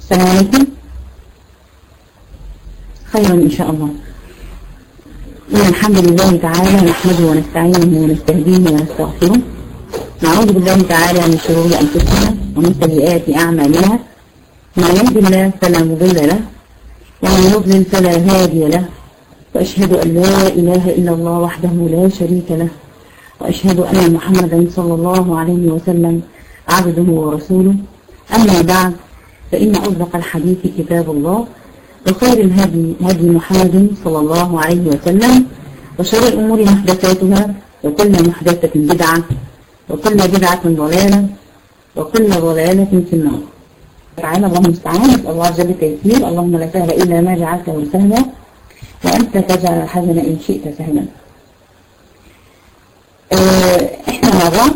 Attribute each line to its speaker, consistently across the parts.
Speaker 1: السلام عليكم خيرا إن شاء الله إن الحمد لله تعالى نحمده ونستعينه ونستهديه ونستغفره نعوذ بالله تعالى من شرور أنفسنا ومن سيئات أعمالنا من يهد الله فلا مضل له ومن يضلل فلا هادي له وأشهد أن لا إله إلا الله وحده لا شريك له وأشهد أن محمدا صلى الله عليه وسلم عبده ورسوله أما بعد فإن أصدق الحديث كتاب الله وخير الهدي هدي محمد صلى الله عليه وسلم وشر الأمور محدثاتها وكل محدثة بدعة وكل بدعة ضلالة وكل ضلالة في النار تعالى اللهم استعان نسأل الله جل تيسير اللهم لا سهل إلا ما جعلته سهلا وأنت تجعل الحزن إن شئت سهلا احنا مرة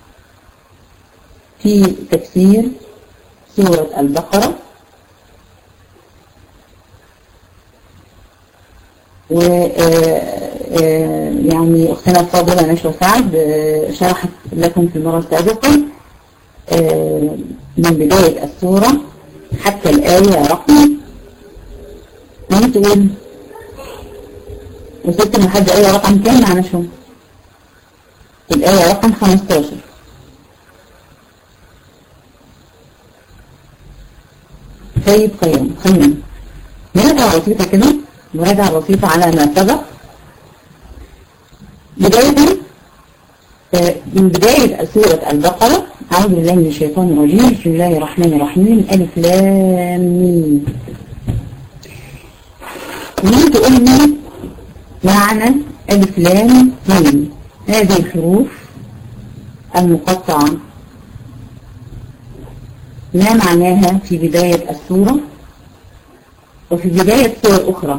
Speaker 1: في تفسير سورة البقرة و يعني أختنا الفاضلة نشوى سعد شرحت لكم في المرة السابقة من بداية السورة حتى الآية رقم من تقول وصلت لحد آية رقم كام معنا شو الآية رقم 15 طيب قيم خلينا مراجعة بسيطة كده مراجعة بسيطة على ما سبق بداية من بداية سورة البقرة أعوذ بالله من الشيطان الرجيم بسم الله الرحمن الرحيم ألف لام ميم مين تقول لي معنى ألف لام ميم هذه الحروف المقطعة ما معناها في بداية السورة وفي بداية سور أخرى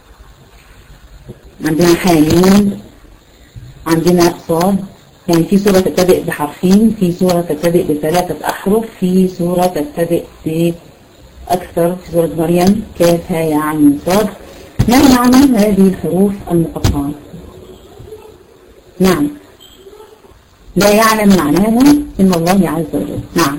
Speaker 1: عندنا حامين عندنا صاد يعني في سورة تبتدئ بحرفين في سورة تبتدئ بثلاثة أحرف في سورة تبتدئ بأكثر في سورة مريم كاف هاء عين صاد ما معنى هذه الحروف المقطعة نعم لا يعلم معناها إلا الله عز وجل نعم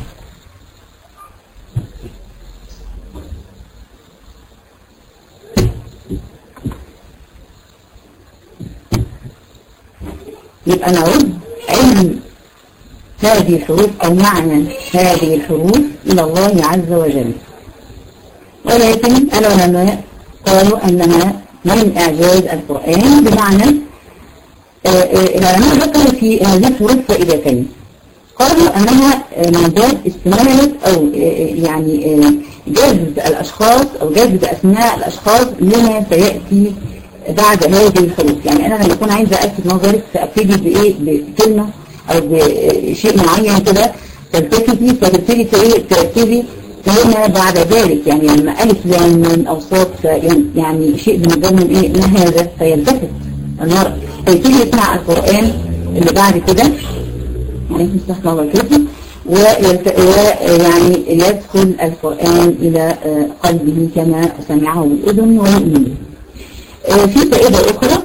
Speaker 1: يبقى نعود علم هذه الحروف أو معنى هذه الحروف إلى الله عز وجل ولكن العلماء قالوا أنها من إعجاز القرآن بمعنى العلماء ذكروا في هذه الحروف فائدتين قالوا أنها من باب استمالة أو يعني جذب الأشخاص أو جذب أسماء الأشخاص لما سيأتي بعد هذه الحروف يعني أنا لما أكون عايزة ألفت نظرك فأبتدي بإيه بكلمة أو بشيء معين كده تلتفتي فتبتدي تركزي فهنا بعد ذلك يعني لما ألف لام من أوساط يعني شيء بالنسبة من إيه ما هذا فيلتفت النار فيبتدي يسمع القرآن اللي بعد كده عليكم السلام وبركاته ويعني يدخل القرآن إلى قلبه كما سمعه الأذن والأذن في فائدة أخرى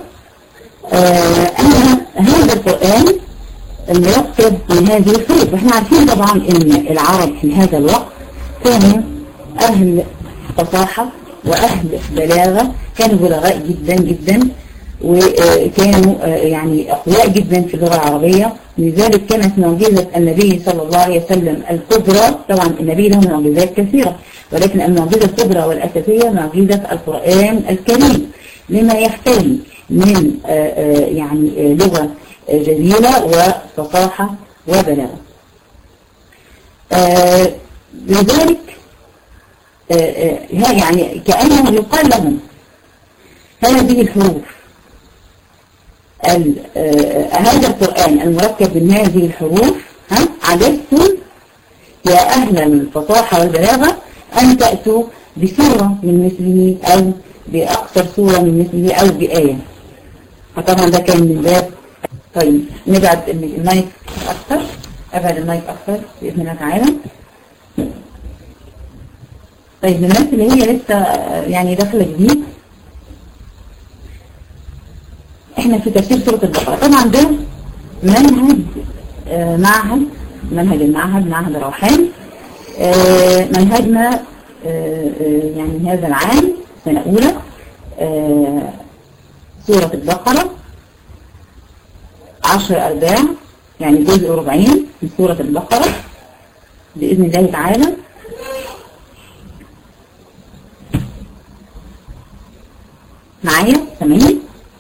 Speaker 1: أن هذا القرآن مركب من هذه الحروف واحنا عارفين طبعا ان العرب في هذا الوقت كانوا أهل فصاحة وأهل بلاغة كانوا بلغاء جدا جدا وكانوا يعني أقوياء جدا في اللغة العربية لذلك كانت معجزة النبي صلى الله عليه وسلم الكبرى طبعا النبي له معجزات كثيرة ولكن المعجزة الكبرى والأساسية معجزة القرآن الكريم لما يحتوي من يعني لغة جميلة وفصاحة وبلاغة لذلك يعني كأنه يقال لهم هذه الحروف هذا القرآن المركب من هذه الحروف ها عجزتم يا أهل الفصاحة والبلاغة أن تأتوا بسورة من مثله أو بأقصر سورة من مثله أو بآية فطبعا ده كان من باب طيب نبعد المايك أكثر أبعد المايك أكثر بإذن الله تعالى طيب الناس اللي هي لسه يعني داخلة جديد احنا في تفسير سورة البقرة طبعا ده منهج آه معهد منهج المعهد معهد روحان آه منهجنا يعني هذا العام سنة أولى سورة البقرة عشر أرباع يعني جزء ربعين من سورة البقرة بإذن الله تعالى معايا سامعين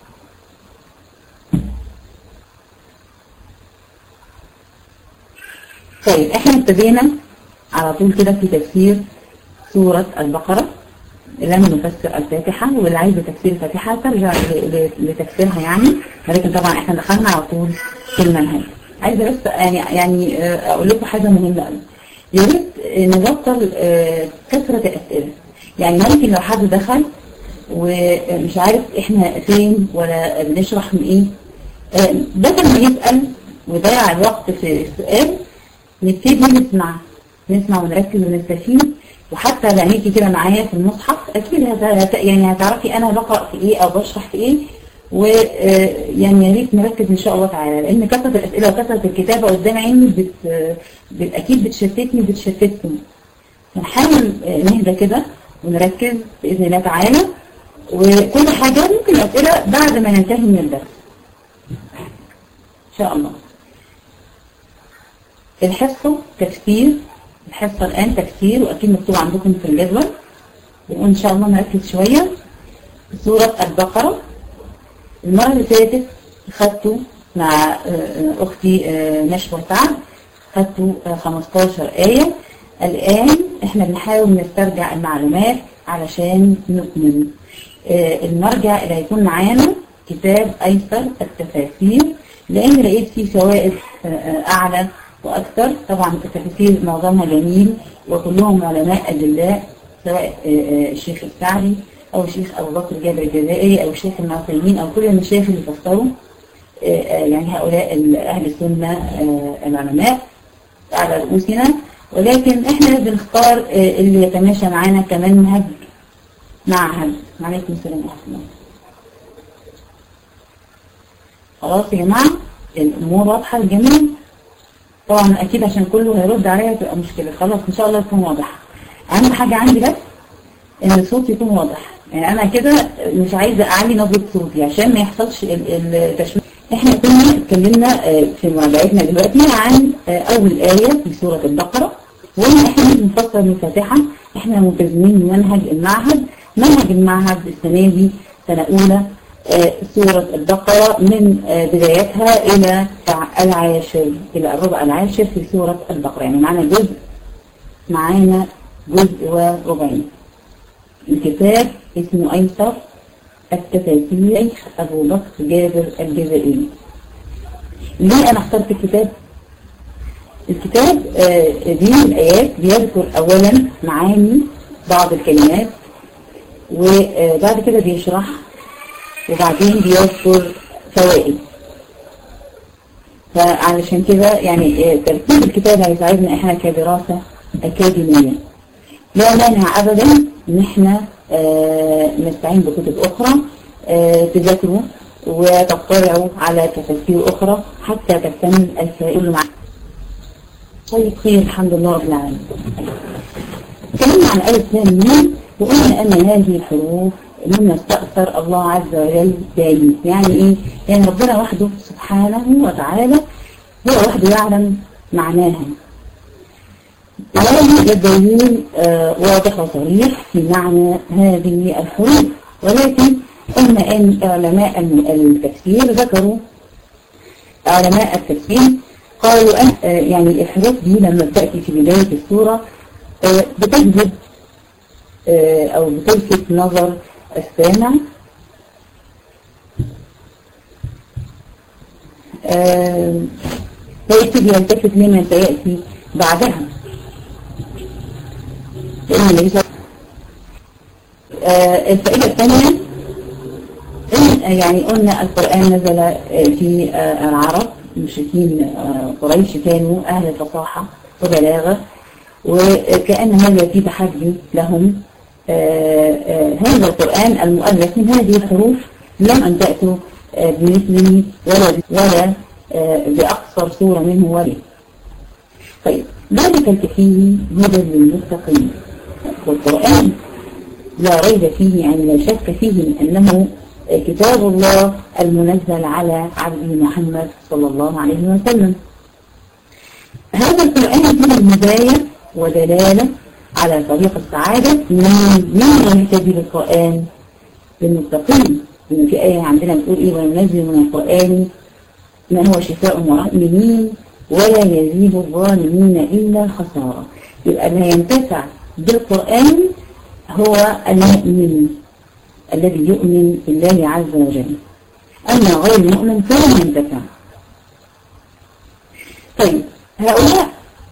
Speaker 1: طيب احنا ابتدينا على طول كده في تفسير سورة البقرة لم نفسر الفاتحة واللي عايزة تفسير الفاتحة ترجع لتفسيرها يعني ولكن طبعا احنا دخلنا على طول في المنهج عايزة بس يعني يعني اقول لكم حاجة مهمة قوي يا ريت نبطل كثرة الاسئلة يعني ممكن لو حد دخل ومش عارف احنا فين ولا بنشرح من ايه بدل ما يسأل ويضيع الوقت في السؤال نبتدي نسمع نسمع ونركز ونستفيد وحتى لعينيكي كده معايا في المصحف اكيد هت... يعني هتعرفي انا بقرا في ايه او بشرح في ايه ويعني يا ريت نركز ان شاء الله تعالى لان كثره الاسئله وكثره الكتابه قدام عيني بت... بت... اكيد بتشتتني وبتشتتكم نحاول نهدى كده ونركز باذن الله تعالى وكل حاجه ممكن اسئله بعد ما ننتهي من الدرس ان شاء الله الحصه تفسير الحصة الآن تفسير وأكيد مكتوب عندكم في الجدول بنقول إن شاء الله نركز شوية سورة البقرة المرة اللي فاتت خدته مع أختي نشوى سعد خدته 15 آية الآن إحنا بنحاول نسترجع المعلومات علشان نكمل المرجع اللي هيكون معانا كتاب أيسر التفاسير لأن لقيت فيه فوائد أعلى وأكثر طبعا التفاسير معظمها جميل وكلهم علماء أدلاء سواء الشيخ السعدي أو الشيخ أبو بكر جابر الجزائري أو الشيخ المعصمين أو كل المشايخ اللي فسروا يعني هؤلاء أهل السنة العلماء على رؤوسنا ولكن احنا بنختار اللي يتماشى معانا كمنهج معهد وعليكم السلام ورحمة الله خلاص يا جماعة الأمور واضحة للجميع طبعا اكيد عشان كله هيرد عليا تبقى مشكلة خلاص ان شاء الله تكون واضحة اهم حاجة عندي بس ان الصوت يكون واضح يعني انا كده مش عايزة اعلي نبرة صوتي عشان ما يحصلش التشويش احنا كنا اتكلمنا في مراجعتنا دلوقتي عن اول آية في سورة البقرة وان احنا مش بنفسر من الفاتحة احنا ملتزمين بمنهج المعهد منهج المعهد السنة دي سنة اولى سورة البقرة من بدايتها إلى العاشر إلى الربع العاشر في سورة البقرة يعني معنا جزء معانا جزء وربعين الكتاب اسمه أيسر التفاسير أبو بكر جابر الجزائري ليه أنا اخترت الكتاب؟ الكتاب دي الآيات بيذكر أولا معاني بعض الكلمات وبعد كده بيشرح وبعدين بيذكر فوائد فعلشان كده يعني ترتيب الكتاب هيساعدنا احنا كدراسة أكاديمية لا مانع أبدا ان احنا نستعين بكتب أخرى تذاكروا وتطلعوا على تفاسير أخرى حتى تكتمل الفائدة معنا طيب خير الحمد لله رب العالمين تكلمنا عن آية ثانية وقلنا أن هذه الحروف مما استأثر الله عز وجل دايم يعني ايه يعني ربنا وحده سبحانه وتعالى هو وحده يعلم معناها ولا الدليل آه واضح وصريح في معنى هذه الحروف ولكن قلنا ان علماء التفسير ذكروا علماء التفسير قالوا أن آه يعني الحروف دي لما بتأتي في بداية السورة آه بتجذب أو بتلفت نظر السامع فيبتدي يلتفت لما سيأتي بعدها لأن النبي صلى الفائدة الثانية يعني قلنا القرآن نزل في العرب المشركين قريش كانوا أهل الفصاحة وبلاغة وكأن هذا في تحدي لهم آآ آآ هذا القرآن المؤلف من هذه الحروف لم أن تأتوا بمثله ولا ولا بأقصر صورة منه ولا طيب ذلك الكفيه هدى للمتقين والقرآن لا ريب فيه يعني لا شك فيه من أنه كتاب الله المنزل على عبده محمد صلى الله عليه وسلم هذا القرآن فيه الهداية ودلالة على طريق السعادة من من يهتدي بالقرآن للمتقين إن في آية عندنا بتقول إيه وننزل من القرآن ما هو شفاء المؤمنين ولا يزيد الظالمين إلا خسارة يبقى ما ينتفع بالقرآن هو المؤمن الذي يؤمن بالله عز وجل أما غير المؤمن فلا ينتفع طيب هؤلاء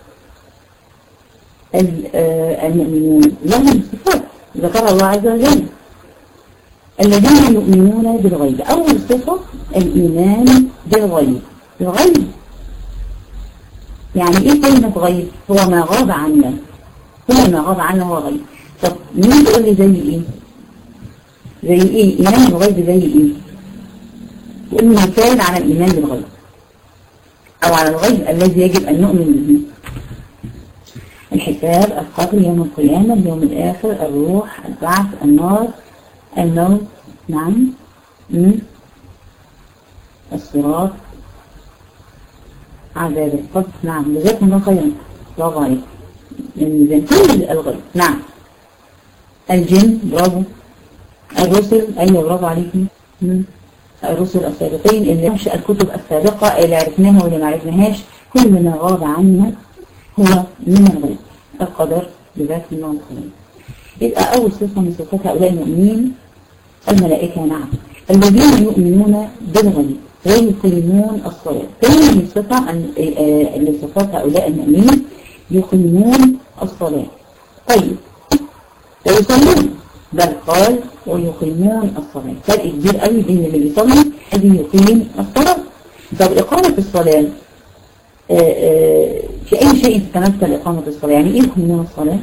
Speaker 1: المؤمنون لهم صفات ذكرها الله عز وجل الذين يؤمنون بالغيب أول صفة الإيمان بالغيب الغيب يعني إيه كلمة غيب هو ما غاب عنا هو ما غاب عنا هو غيب طب مين تقول لي زي إيه زي إيه إيمان بالغيب زي إيه يقول مثال على الإيمان بالغيب أو على الغيب الذي يجب أن نؤمن به الحساب القبر يوم القيامة اليوم الآخر الروح البعث النار الموت نعم الصراط عذاب القبر نعم جزاكم الله خيرا برافو عليك من كل الغيب نعم الجن برافو الرسل ايوه برافو عليكم الرسل السابقين اللي مش الكتب السابقة اللي عرفناها واللي ما عرفناهاش كل ما غاب عنا هو من الغيب القدر بذات الله الخير يبقى أول صفة من صفات هؤلاء المؤمنين الملائكة نعم الذين يؤمنون بالغيب ويقيمون الصلاة ثاني من صفة اللي صفات هؤلاء المؤمنين يقيمون الصلاة طيب ويصلون بل قال ويقيمون الصلاة فرق كبير قوي بين اللي بيصلي اللي يقيم الصلاة طب إقامة الصلاة آآ آآ في أي شيء تتمثل إقامة الصلاة يعني إيه يقيمون الصلاة؟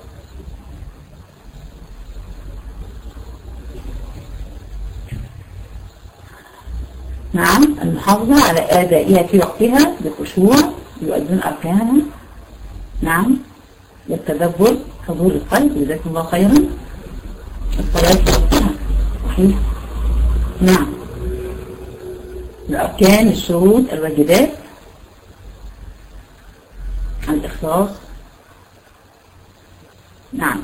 Speaker 1: نعم المحافظة على أدائها في وقتها بخشوع يؤدون أركانها نعم للتدبر حضور القلب جزاكم الله خيرا الصلاة في وقتها صحيح نعم الأركان الشروط الواجبات الإخلاص نعم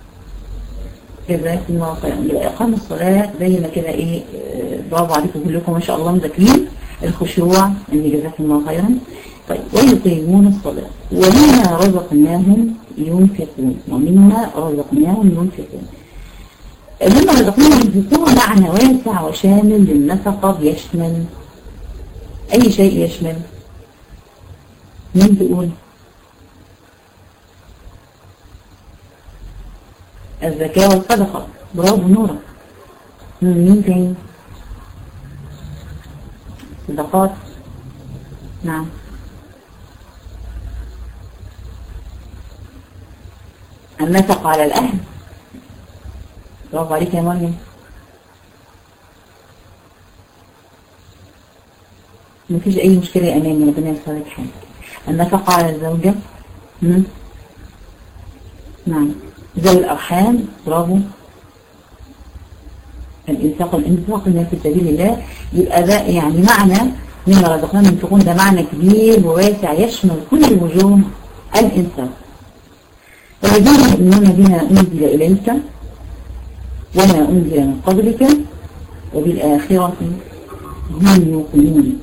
Speaker 1: جزاكم الله خيرا يبقى إقام الصلاة زي ما كده إيه برافو عليكم كلكم ما شاء الله مذاكرين الخشوع إن جزاكم الله خيرا طيب ويقيمون الصلاة ومما رزقناهم ينفقون ومما رزقناهم ينفقون مما رزقناهم ينفقون معنى واسع وشامل للنفقة بيشمل أي شيء يشمل مين تقول الزكاة والصدقة برافو نورة مين تاني صدقات نعم النفق على الأهل برافو عليك يا مريم مفيش أي مشكلة يا أماني ربنا يسعدك حالك النفقة على الزوجة مم. نعم ذوي الأرحام برافو الإنفاق الإنفاق في سبيل الله يبقى ده يعني معنى مما رزقناهم ينفقون ده معنى كبير وواسع يشمل كل وجوه الإنفاق والذين يؤمنون بما أنزل إليك وما أنزل من قبلك وبالآخرة هم يوقنون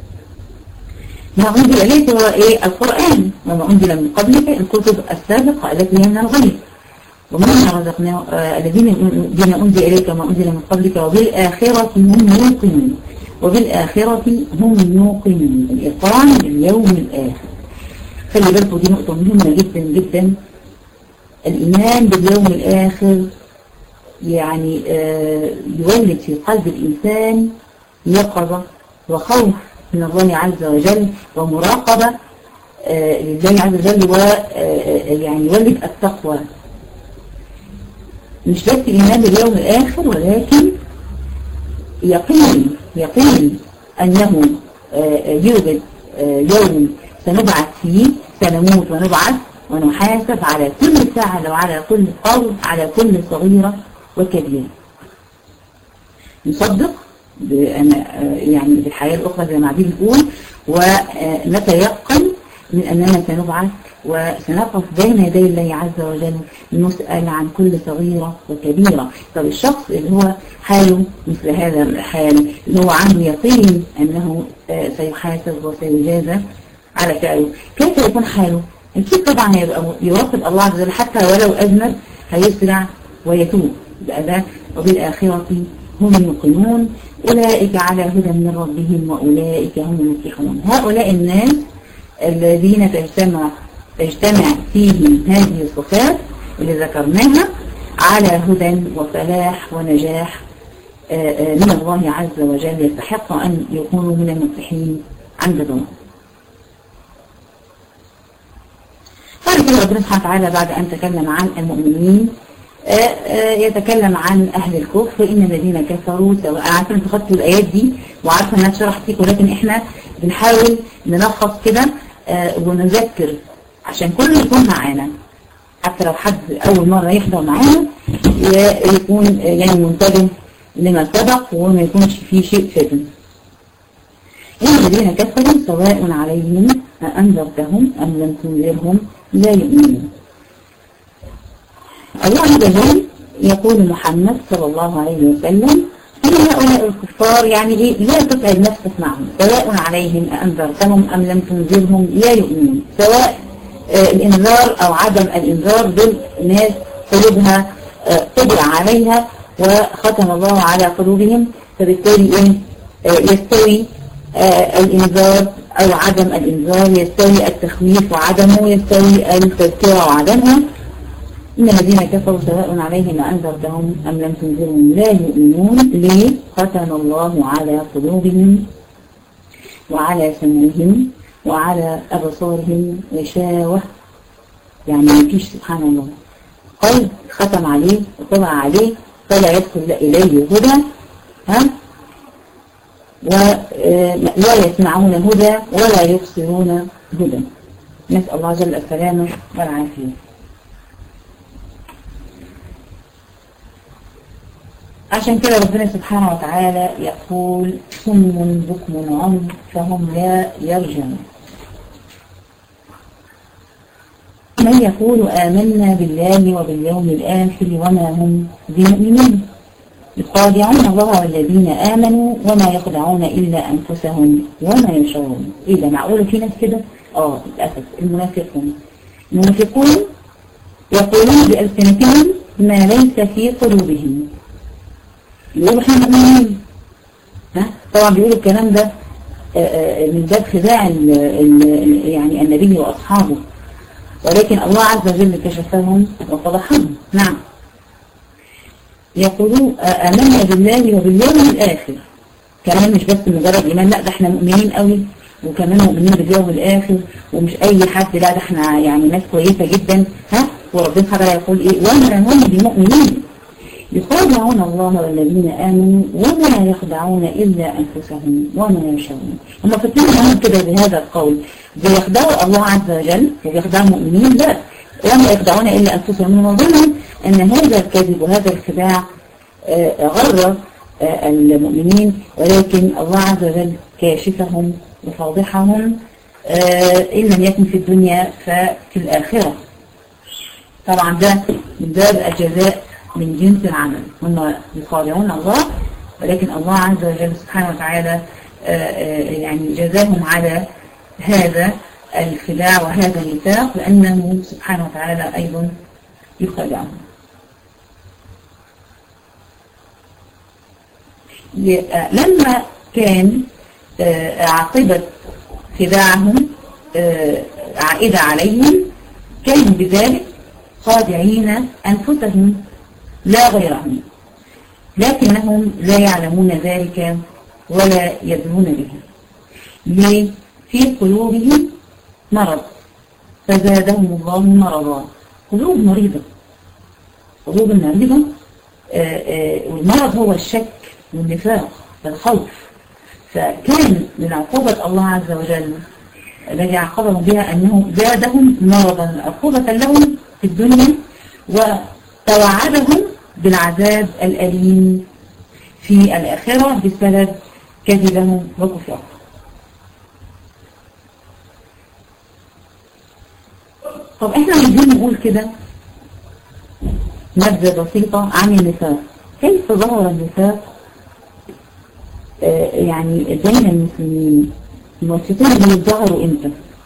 Speaker 1: ما أنزل إليك هو إيه القرآن وما أنزل من قبلك الكتب السابقة التي هي من الغيب ومما رزقناه الذين بما أنزل إليك وما أنزل من قبلك وبالآخرة هم يوقنون وبالآخرة هم يوقنون الإقران باليوم الآخر خلي بالكم دي نقطة مهمة جدا جدا الإيمان باليوم الآخر يعني آه يولد في قلب الإنسان يقظة وخوف من الله عز وجل ومراقبة آه لله عز وجل ويعني يولد التقوى مش بس الإيمان باليوم الآخر ولكن يقين يقين أنه آه يوجد يوم سنبعث فيه سنموت ونبعث ونحاسب على كل فعل وعلى كل قول على كل صغيرة وكبيرة نصدق يعني بالحياة الأخرى زي ما عبيد بيقول ونتيقن من أننا سنبعث وسنقف بين يدي الله عز وجل نسأل عن كل صغيرة وكبيرة طب الشخص اللي هو حاله مثل هذا الحال اللي هو عنده يقين أنه سيحاسب وسيجازى على فعله كيف يكون حاله؟ أكيد طبعا هيبقى يراقب الله عز وجل حتى ولو أذنب هيسرع ويتوب يبقى ده وبالآخرة هم المقيمون أولئك على هدى من ربهم وأولئك هم المفلحون هؤلاء الناس الذين تجتمع تجتمع فيهم هذه الصفات اللي ذكرناها على هدى وفلاح ونجاح من الله عز وجل يستحق أن يكونوا من المفلحين عند الله قال كده ربنا سبحانه وتعالى بعد أن تكلم عن المؤمنين يتكلم عن أهل الكفر إن الذين كفروا سواء عارفة أنت خدتوا الآيات دي وعارفة أنها اتشرحت فيك ولكن إحنا بنحاول نلخص كده ونذكر عشان كله يكون معانا حتى لو حد أول مرة يحضر معانا يكون يعني منتبه لما سبق وما يكونش فيه شيء فاتن إن الذين كفروا سواء عليهم أنذرتهم أم لم تنذرهم لا يؤمنون الله عز وجل يقول محمد صلى الله عليه وسلم إن هؤلاء الكفار يعني إيه لا تسأل نفسك معهم سواء عليهم أنذرتهم أم لم تنذرهم لا يؤمنون سواء آه الإنذار أو عدم الإنذار دول ناس قلوبها آه طبع عليها وختم الله على قلوبهم فبالتالي إيه آه يستوي الإنذار أو عدم الإنذار يستوي التخويف وعدمه يستوي التذكرة وعدمها إن الذين كفروا سواء عليهم أنذرتهم أم لم تنذرهم لا يؤمنون ليه ختم الله على قلوبهم وعلى سمعهم وعلى أبصارهم غشاوة يعني ما فيش سبحان الله قلب ختم عليه وطبع عليه فلا يدخل إليه هدى ها ولا يسمعون هدى ولا يبصرون هدى نسأل الله جل السلامة والعافية عشان كده ربنا سبحانه وتعالى يقول صم بكم عمي فهم لا يرجون من يقول آمنا بالله وباليوم الآخر وما هم بمؤمنين يخادعون الله والذين آمنوا وما يخدعون إلا أنفسهم وما يشعرون إيه ده معقول في ناس كده؟ آه للأسف المنافقون المنافقون يقولون بألسنتهم ما ليس في قلوبهم يقولوا احنا مؤمنين ها طبعا بيقولوا الكلام ده من باب خداع يعني النبي واصحابه ولكن الله عز وجل كشفهم وفضحهم نعم يقولوا آمنا بالله وباليوم الآخر كمان مش بس مجرد إيمان لا ده احنا مؤمنين قوي وكمان مؤمنين باليوم الآخر ومش أي حد لا ده احنا يعني ناس كويسة جدا ها وربنا سبحانه يقول إيه وما هم بمؤمنين يخادعون الله والذين آمنوا وما يخدعون إلا أنفسهم وما يشعرون هم فاكرين انهم كده بهذا القول بيخدعوا الله عز وجل وبيخدعوا المؤمنين لا وما يخدعون إلا أنفسهم من ظنهم أن هذا الكذب وهذا الخداع غر المؤمنين ولكن الله عز وجل كاشفهم وفاضحهم إن لم يكن في الدنيا ففي الآخرة طبعا ده من باب الجزاء من جنس العمل هم يخادعون الله ولكن الله عز وجل سبحانه وتعالى يعني جزاهم على هذا الخداع وهذا النفاق لأنه سبحانه وتعالى أيضا يخادعهم لما كان عاقبة خداعهم عائدة عليهم كانوا بذلك خادعين أنفسهم لا غيرهم لكنهم لا يعلمون ذلك ولا يدرون به ليه؟ في قلوبهم مرض فزادهم الله مرضا قلوب مريضة قلوب مريضة والمرض هو الشك والنفاق والخوف فكان من عقوبة الله عز وجل الذي عاقبهم بها أنه زادهم مرضا عقوبة لهم في الدنيا وتوعدهم بالعذاب الأليم في الآخرة بسبب كذبهم وكفرهم طب احنا عايزين نقول كده نبذة بسيطة عن النفاق كيف ظهر النفاق آه يعني بين المسلمين المؤسسين اللي ظهروا امتى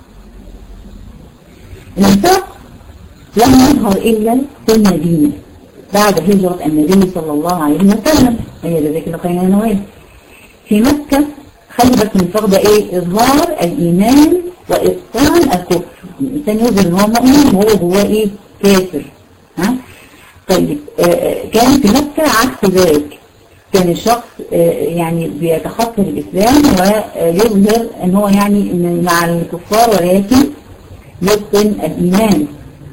Speaker 1: النفاق لم يظهر إلا في المدينة بعد هجرة النبي صلى الله عليه وسلم هي ذلك لقينا نواه في مكة خلي بالك النفاق ده ايه إظهار الإيمان وإبطال الكفر الإنسان يظهر إن هو مؤمن وهو جواه ايه كافر ها طيب آه كان في مكة عكس ذلك كان الشخص آه يعني بيتخطى الإسلام ويظهر ان هو يعني مع الكفار ولكن يبطن الإيمان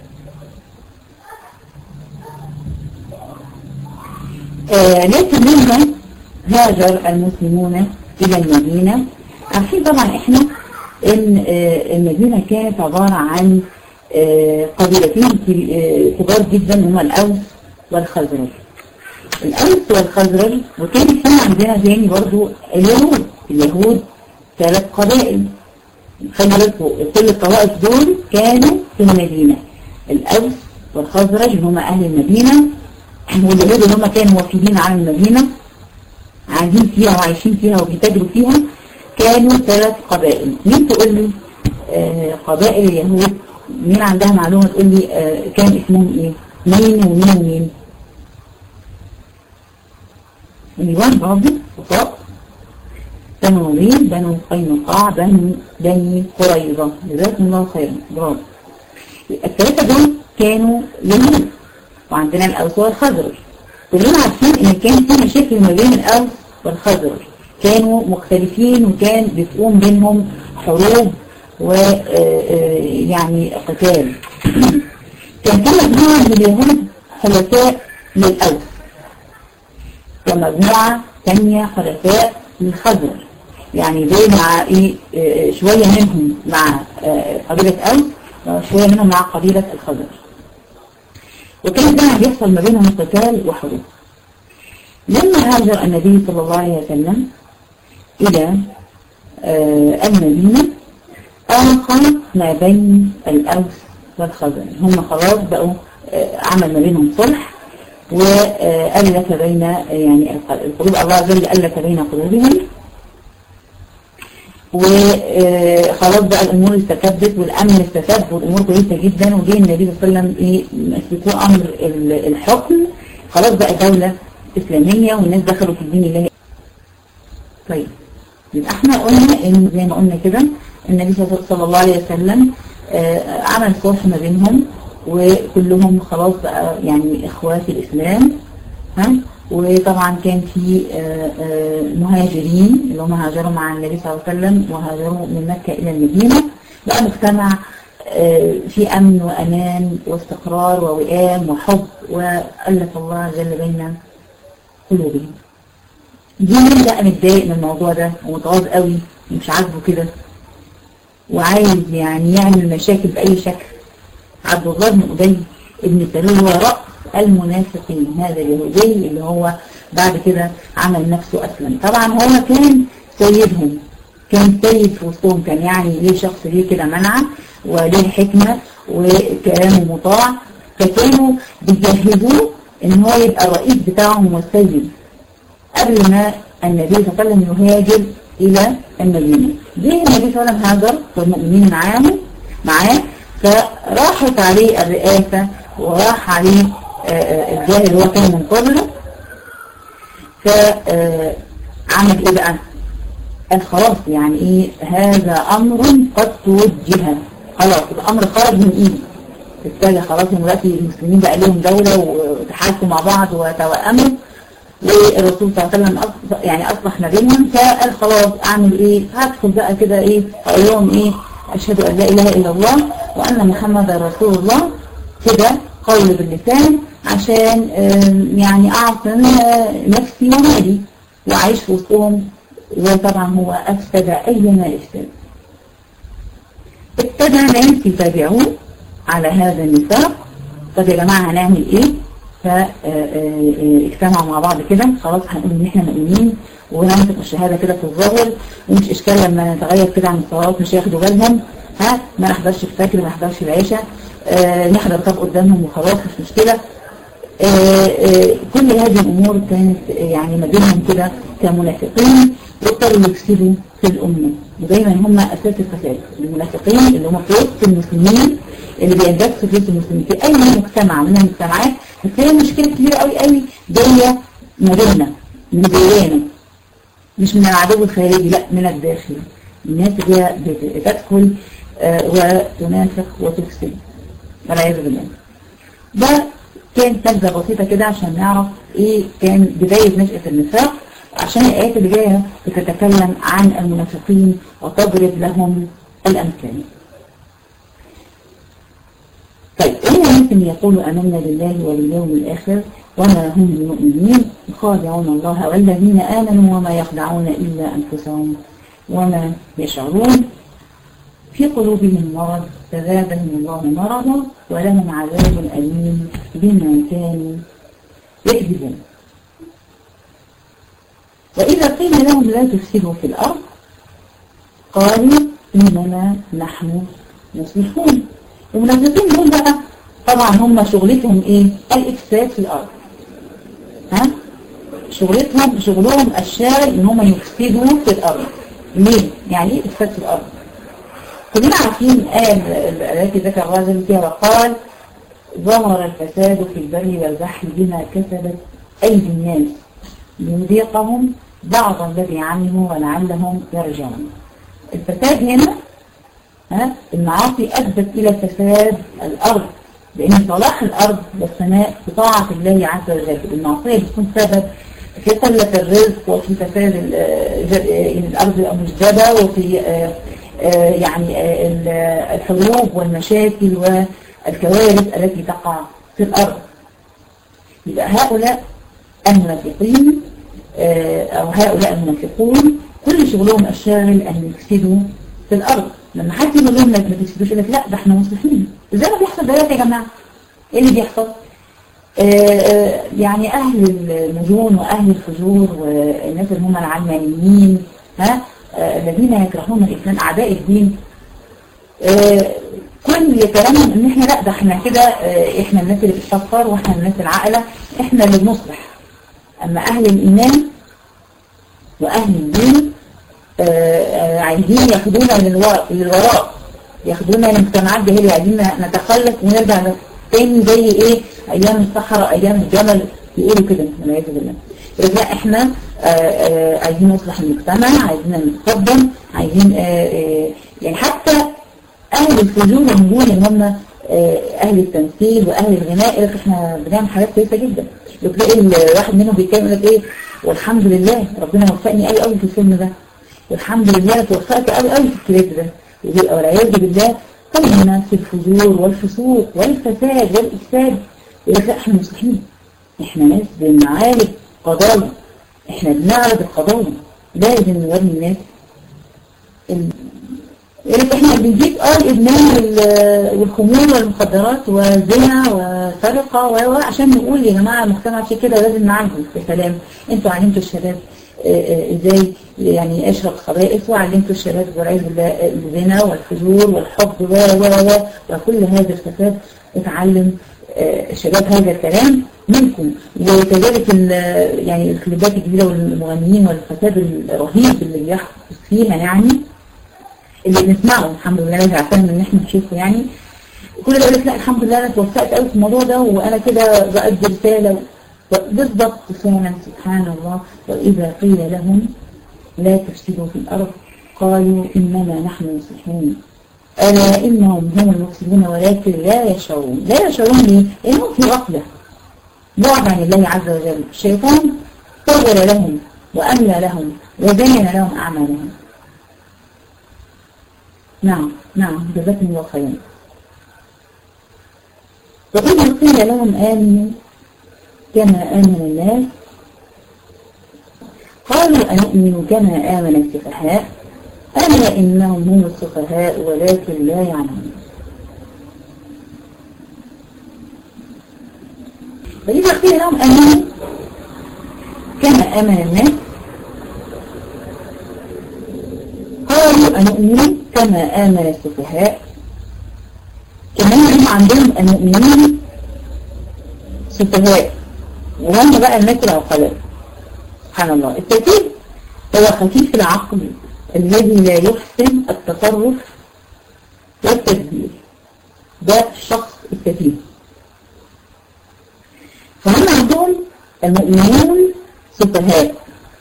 Speaker 1: آه لكن لما هاجر المسلمون إلى المدينة عارفين طبعا احنا ان آه المدينة كانت عبارة عن آه قبيلتين كبار جدا هما الأوس والخزرج الأوس والخزرج وكان في عندنا تاني برضو اليهود اليهود ثلاث قبائل خلي بالكم كل الطوائف دول كانوا في المدينة الأوس والخزرج هما أهل المدينة واليهود اللي هم كانوا وافدين عن المدينة عايزين فيها وعايشين فيها وبيتاجروا فيها كانوا ثلاث قبائل مين تقول لي آه قبائل اليهود مين عندها معلومة تقول لي آه كان اسمهم ايه مين ومين ومين ايوان برضه خطاء بنو نضير بنو قينقاع بنو بني قريظة جزاكم الله خيرا برافو الثلاثة دول كانوا يهود وعندنا الأوس والخزرج كلنا عارفين ان كان في مشاكل ما بين الأوس والخزرج كانوا مختلفين وكان بتقوم بينهم حروب ويعني قتال كان في مجموعة من اليهود حلفاء للأوس ومجموعة ثانية حلفاء للخزرج يعني زي مع ايه شوية منهم مع قبيلة أوس وشوية منهم مع قبيلة الخزرج وكان ده بيحصل ما بينهم قتال وحروب لما هاجر النبي صلى الله عليه وسلم إلى آه المدينة ألقى ما بين الأوس والخزرج هم خلاص بقوا آه عمل ما بينهم صلح وألف بين يعني القلوب الله عز وجل ألف بين قلوبهم وخلاص بقى الامور استتبت والامن استتب والامور كويسه جدا وجه النبي صلى الله عليه وسلم ايه مسكوه امر الحكم خلاص بقى دوله اسلاميه والناس دخلوا في دين الله طيب يبقى احنا قلنا ان زي ما قلنا كده النبي صلى الله عليه وسلم آه عمل صلح ما بينهم وكلهم خلاص بقى يعني اخوات الاسلام ها وطبعا كان في مهاجرين اللي هم هاجروا مع النبي صلى الله عليه وسلم وهاجروا من مكة إلى المدينة بقى مجتمع في أمن وأمان واستقرار ووئام وحب وألف الله عز وجل بين قلوبهم جيل بقى متضايق من الموضوع ده ومتغاظ قوي ومش عاجبه كده وعايز يعني يعمل مشاكل بأي شكل عبد الله بن أبي ابن سلول هو رأس المنافقين هذا اليهودي اللي هو بعد كده عمل نفسه أسلم طبعا هو كان سيدهم كان سيد في وسطهم كان يعني ليه شخص ليه كده منعه وليه حكمة وكلامه مطاع فكانوا بيجهزوه ان هو يبقى الرئيس بتاعهم والسيد قبل ما النبي صلى الله عليه وسلم يهاجر الى المدينة جه النبي صلى الله عليه وسلم هاجر والمؤمنين معاهم معاه فراحت عليه الرئاسة وراح عليه الجاهل اللي هو كان من قبله فعمل ايه بقى قال خلاص يعني ايه هذا امر قد توجه خلاص الامر خرج من ايدي اتجه خلاص دلوقتي المسلمين بقى لهم دولة وتحالفوا مع بعض وتوأموا والرسول صلى الله عليه وسلم يعني اصلح ما بينهم فقال خلاص اعمل ايه هدخل بقى كده ايه اقول لهم ايه اشهد ان لا اله الا الله وان محمد رسول الله كده قول باللسان عشان يعني أعصم نفسي ومالي وأعيش في وسطهم وطبعا هو أفسد أي ما يفسد ابتدى ناس يتابعوه على هذا النفاق طب يا جماعة هنعمل ايه فاجتمعوا مع بعض كده خلاص هنقول ان احنا مؤمنين وننطق الشهادة كده في الظاهر ومش اشكال لما نتغير كده عن الصلوات مش ياخدوا بالهم ها ما نحضرش الفجر ما نحضرش العشاء آه نحضر طب قدامهم وخلاص مش مشكلة آه آه كل هذه الامور كانت يعني ما بينهم كده كمنافقين يضطروا يفسدوا في الامه ودايما هم اساس الفساد المنافقين اللي هم في وسط المسلمين اللي بيندسوا في وسط المسلمين في اي مجتمع من المجتمعات هتلاقي مشكله كبيره قوي قوي جايه ما بيننا من جوانا مش من العدو الخارجي لا من الداخل الناس اللي بتدخل آه وتنافق وتفسد والعياذ بالله ده كان نبذه بسيطه كده عشان نعرف ايه كان بدايه نشاه النفاق عشان الآيات اللي جاية بتتكلم عن المنافقين وتضرب لهم الأمثال طيب هم ممكن يقولوا أمنا بالله واليوم الآخر وما هم المؤمنين يخادعون الله والذين آمنوا وما يخدعون إلا أنفسهم وما يشعرون في قلوبهم مرض فزادهم الله مرضا ولهم عذاب أليم بما كانوا يكذبون وإذا قيل لهم لا تفسدوا في الأرض قالوا إنما نحن مصلحون المنافقين دول بقى طبعا هم شغلتهم إيه؟ الإفساد في الأرض ها؟ شغلتهم شغلهم الشاغل إن هم يفسدوا في الأرض ليه؟ يعني إيه إفساد في الأرض؟ كلنا عارفين آية التي ذكر الرجل فيها وقال ظهر الفساد في البر والبحر بما كسبت أيدي الناس ليذيقهم بعض الذي عملوا ولعلهم يرجعون الفساد هنا ها المعاصي أدت إلى فساد الأرض لأن صلاح الأرض والسماء بطاعة الله عز وجل المعصية بتكون سبب في قلة الرزق وفي فساد الأرض المجدبة وفي يعني الحروب والمشاكل والكوارث التي تقع في الأرض يبقى هؤلاء المنافقين أو هؤلاء المنافقون كل شغلهم الشاغل أن يفسدوا في الأرض لما حد يقول لهم ما تفسدوش يقول لك لا ده احنا مصلحين ازاي ما بيحصل دلوقتي يا جماعة ايه اللي بيحصل يعني أهل المجون وأهل الفجور والناس اللي هم العلمانيين ها الذين يكرهون الإسلام أعداء الدين كل كلامهم ان احنا لا ده احنا كده احنا الناس اللي بتفكر واحنا الناس العاقله احنا اللي بنصلح اما اهل الايمان واهل الدين عايزين ياخدونا للوراء ياخدونا لمجتمعات جاهليه عايزين نتخلف ونرجع تاني زي ايه ايام الصحراء ايام الجمل يقولوا كده والعياذ بالله لا احنا آآ آآ عايزين نصلح المجتمع عايزين نتقدم عايزين آآ يعني حتى اهل الفجور والنجوم اللي هم اهل التمثيل واهل الغناء يقول احنا بنعمل حاجات كويسه جدا تلاقي الواحد منهم بيتكلم يقول لك ايه والحمد لله ربنا وفقني قوي قوي في الفيلم ده والحمد لله توفقت قوي قوي في الكليب ده ويبقى والعياذ بالله طبعا في الفجور والفسوق والفساد والافساد يقول لك لا احنا مصلحين احنا ناس بنعالج قضايا احنا بنعرض القضايا لازم نوري الناس يقول احنا بنجيب اه الادمان والخمور والمخدرات والزنا وسرقه و عشان نقول يا جماعه المجتمع في كده لازم نعالجه بسلام انتوا علمتوا الشباب ازاي يعني اشرب خبائث وعلمتوا الشباب والعياذ بالله الزنا والفجور والحب و و و وكل هذا الفساد اتعلم شباب هذا الكلام منكم وكذلك يعني الكليبات الجديدة والمغنيين والفساد الرهيب اللي بيحدث فيها يعني اللي بنسمعه الحمد لله انا عارفين ان احنا نشوفه يعني كل ده يقول لك لا الحمد لله انا توفقت قوي في الموضوع ده وانا كده بأدي رساله بالضبط فعلا سبحان الله واذا قيل لهم لا تفسدوا في الارض قالوا انما نحن مصلحون ألا إنهم هم المفسدون ولكن لا يشعرون لا يشعرون ليه؟ لأنهم في غفلة بعد عن الله عز وجل الشيطان طول لهم وأملى لهم وزين لهم أعمالهم نعم نعم جزاكم الله خيرا وإذا قيل لهم آمنوا كما آمن الناس قالوا أنؤمن كما آمن السفهاء ألا إنهم هم السفهاء ولكن لا يعلمون فإذا قيل لهم أمنوا كما آمن الناس قالوا أنؤمن كما آمن السفهاء كمان هم عندهم المؤمنين سفهاء وهم بقى الناس العقلاء سبحان الله التوحيد هو خفيف العقل الذي لا يحسن التصرف والتدبير ده الشخص الكثير فهم عندهم المؤمنون سفهاء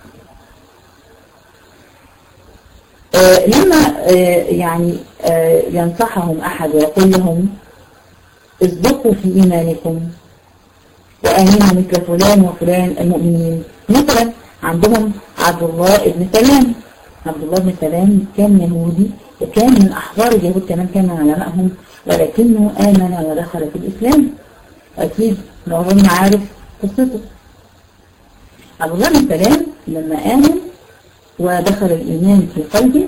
Speaker 1: آه لما آه يعني آه ينصحهم أحد ويقول لهم اصدقوا في إيمانكم وآمنوا مثل فلان وفلان المؤمنين مثلا عندهم عبد الله بن سلام عبد الله بن سلام كان يهودي وكان من أحبار اليهود كمان كان من علمائهم ولكنه آمن ودخل في الإسلام أكيد معظمنا عارف قصته عبد الله بن سلام لما آمن ودخل الإيمان في قلبه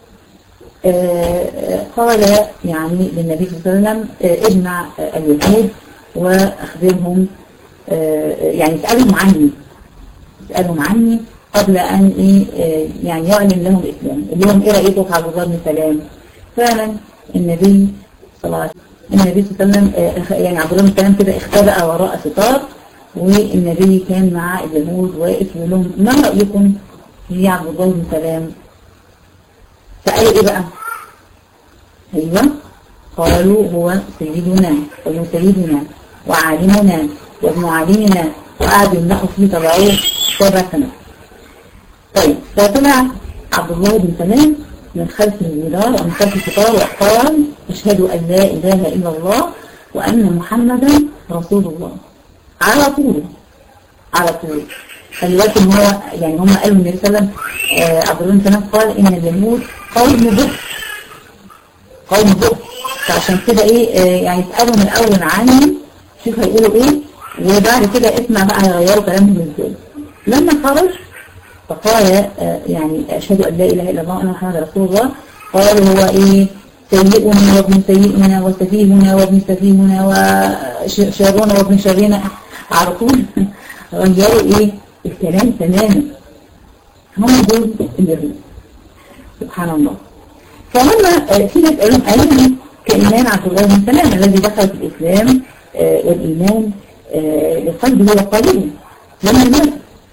Speaker 1: آه قال يعني للنبي صلى الله عليه وسلم آه اجمع آه اليهود وأخبرهم يعني اسألهم عني اسألهم عني قبل أن إيه يعني يعلن لهم الإسلام اللي هم إيه رأيكم في عبد الله بن سلام فعلا النبي صلى الله عليه وسلم النبي صلى الله عليه وسلم يعني عبد الله بن سلام كده اختبأ وراء ستار والنبي كان مع اليهود واقف يقول لهم ما رأيكم في عبد الله بن سلام فقالوا ايه بقى ايوه قالوا هو سيدنا وابن سيدنا وعالمنا وابن عالمنا وقعدوا يمنحوا فيه طبعيه سبع سنوات طيب فطلع عبد الله بن سلام من خلف الجدار ومن خلف الستار وقال أشهد أن لا إله إلا الله وأن محمدا رسول الله على طول على طول خلي بالك ان هو يعني هم قالوا النبي صلى الله عليه وسلم عبد الله بن سلام قال ان اليهود قوم بؤس قوم بؤس فعشان كده ايه يعني اسالهم الاول عني شوف هيقولوا ايه وبعد كده اسمع بقى هيغيروا كلامهم ازاي لما خرج فقال يعني اشهد ان لا اله الا الله وانا محمد رسول الله قال هو ايه سيئنا وابن سيئنا وسفيهنا وابن سفيهنا وشرنا وابن شرنا على طول غيروا ايه الكلام تماما هم دول اليهود سبحان الله فلما في ناس قالوا قالوا كإيمان عبد الله بن سلام الذي دخل في الإسلام آه والإيمان آه لقلبه وقلبه لما مات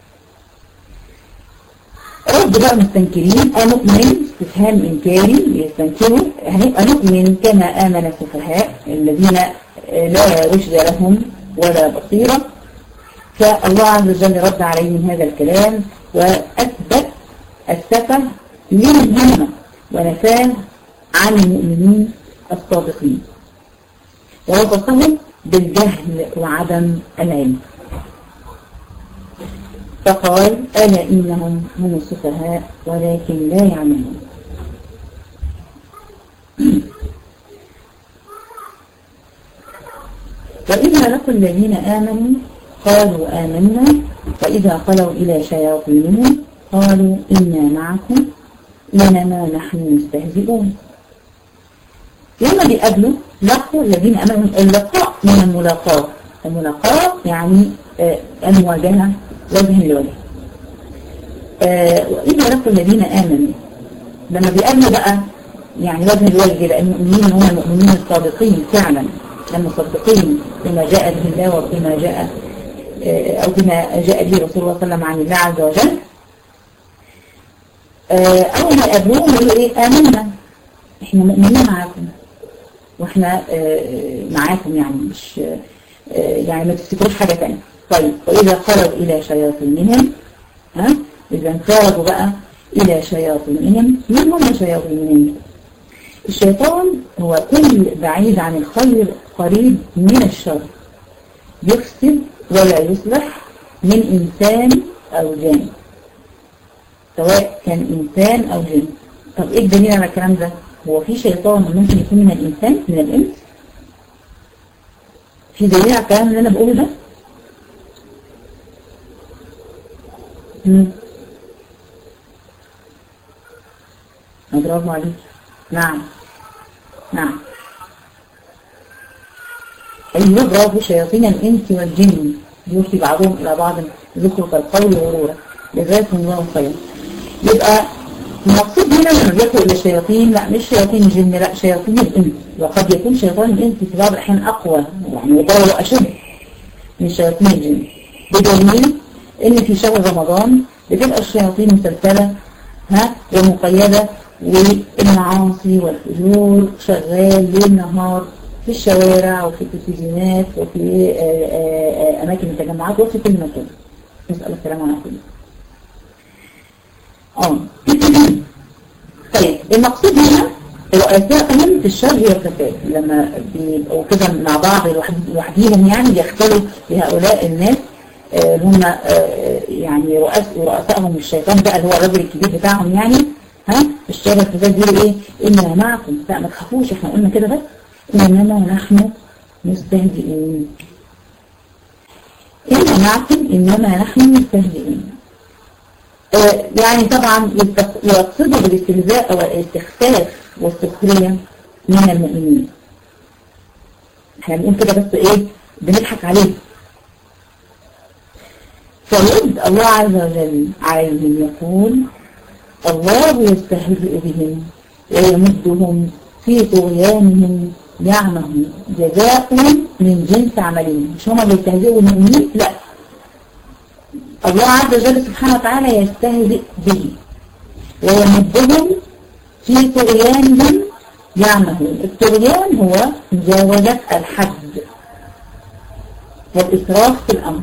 Speaker 1: رد بقى مستنكرين أنؤمن استفهام إنكاري يستنكروا أنؤمن كما آمن السفهاء الذين لا رشد لهم ولا بصيرة فالله عز وجل رد عليهم هذا الكلام وأثبت السفه لمن هم ونفاه عن المؤمنين الصادقين ووصفهم بالجهل وعدم العلم فقال ألا إنهم هم السفهاء ولكن لا يعلمون وإذا لقوا الذين آمنوا قالوا آمنا وإذا خلوا إلى شياطينهم قالوا إنا معكم إنما نحن مستهزئون لما بيقابلوا لقوا الذين أمنوا اللقاء من الملاقاة الملاقاة يعني آه المواجهة وجها لوجه آه وإذا لقوا الذين آمنوا لما بيقابلوا بقى يعني وجها لوجه لأن المؤمنين هم المؤمنين الصادقين فعلا المصدقين بما جاء به الله وبما جاء آه أو بما جاء به رسول الله صلى الله عليه وسلم عن الله عز وجل أول ما يقابلوهم يقولوا إيه آمنا إحنا مؤمنين معاكم وإحنا معاكم يعني مش يعني ما تفتكروش حاجة تانية طيب وإذا خرج إلى شياطينهم ها إذا انخرجوا بقى إلى شياطينهم من هم شياطينهم الشيطان هو كل بعيد عن الخير قريب من الشر يفسد ولا يصلح من إنسان أو جان سواء كان إنسان أو جن طب إيه الدليل على الكلام ده؟ هو في شيطان ممكن يكون من الإنسان من الإنس؟ في دليل على الكلام اللي أنا بقوله ده؟ مم. ما برافو عليك نعم نعم أيوه برافو شياطين الإنس والجن يوحي بعضهم إلى بعض ذكر القول غرورا جزاكم الله خيرا يبقى المقصود هنا لما بيقول إلى الشياطين لا مش شياطين الجن لا شياطين الإنس وقد يكون شيطان الإنس في بعض الأحيان أقوى يعني يضره أشد من شياطين الجن بدليل إن في شهر رمضان بتبقى الشياطين مسلسلة ها ومقيدة والمعاصي والفجور شغال ليل نهار في الشوارع وفي التلفزيونات وفي آآ آآ أماكن التجمعات وفي كل مكان نسأل السلام عليكم اه طيب المقصود هنا رؤساءهم في الشر والفساد لما بيبقوا كده مع بعض لوحديهم يعني بيختلوا بهؤلاء الناس هم يعني رؤسائهم الشيطان بقى اللي هو الراجل الكبير بتاعهم يعني ها الشر والفساد بيقولوا ايه إنا معكم لا ما تخافوش احنا قلنا كده بس إنما نحن مستهزئون إن معكم إنما نحن مستهزئون آه يعني طبعا يقصدوا بالاستهزاء أو الاستخفاف والسخرية من المؤمنين احنا بنقول كده بس ايه بنضحك عليه فيرد الله عز وجل عليهم يقول الله يستهزئ بهم ويمدهم في طغيانهم يعمهم جزاء من جنس عملهم مش هما بيستهزئوا المؤمنين لا الله عز وجل سبحانه وتعالى يستهزئ به ويمدهم في طغيانهم يعمهون الطغيان هو مجاوزة الحد والإسراف في الأمر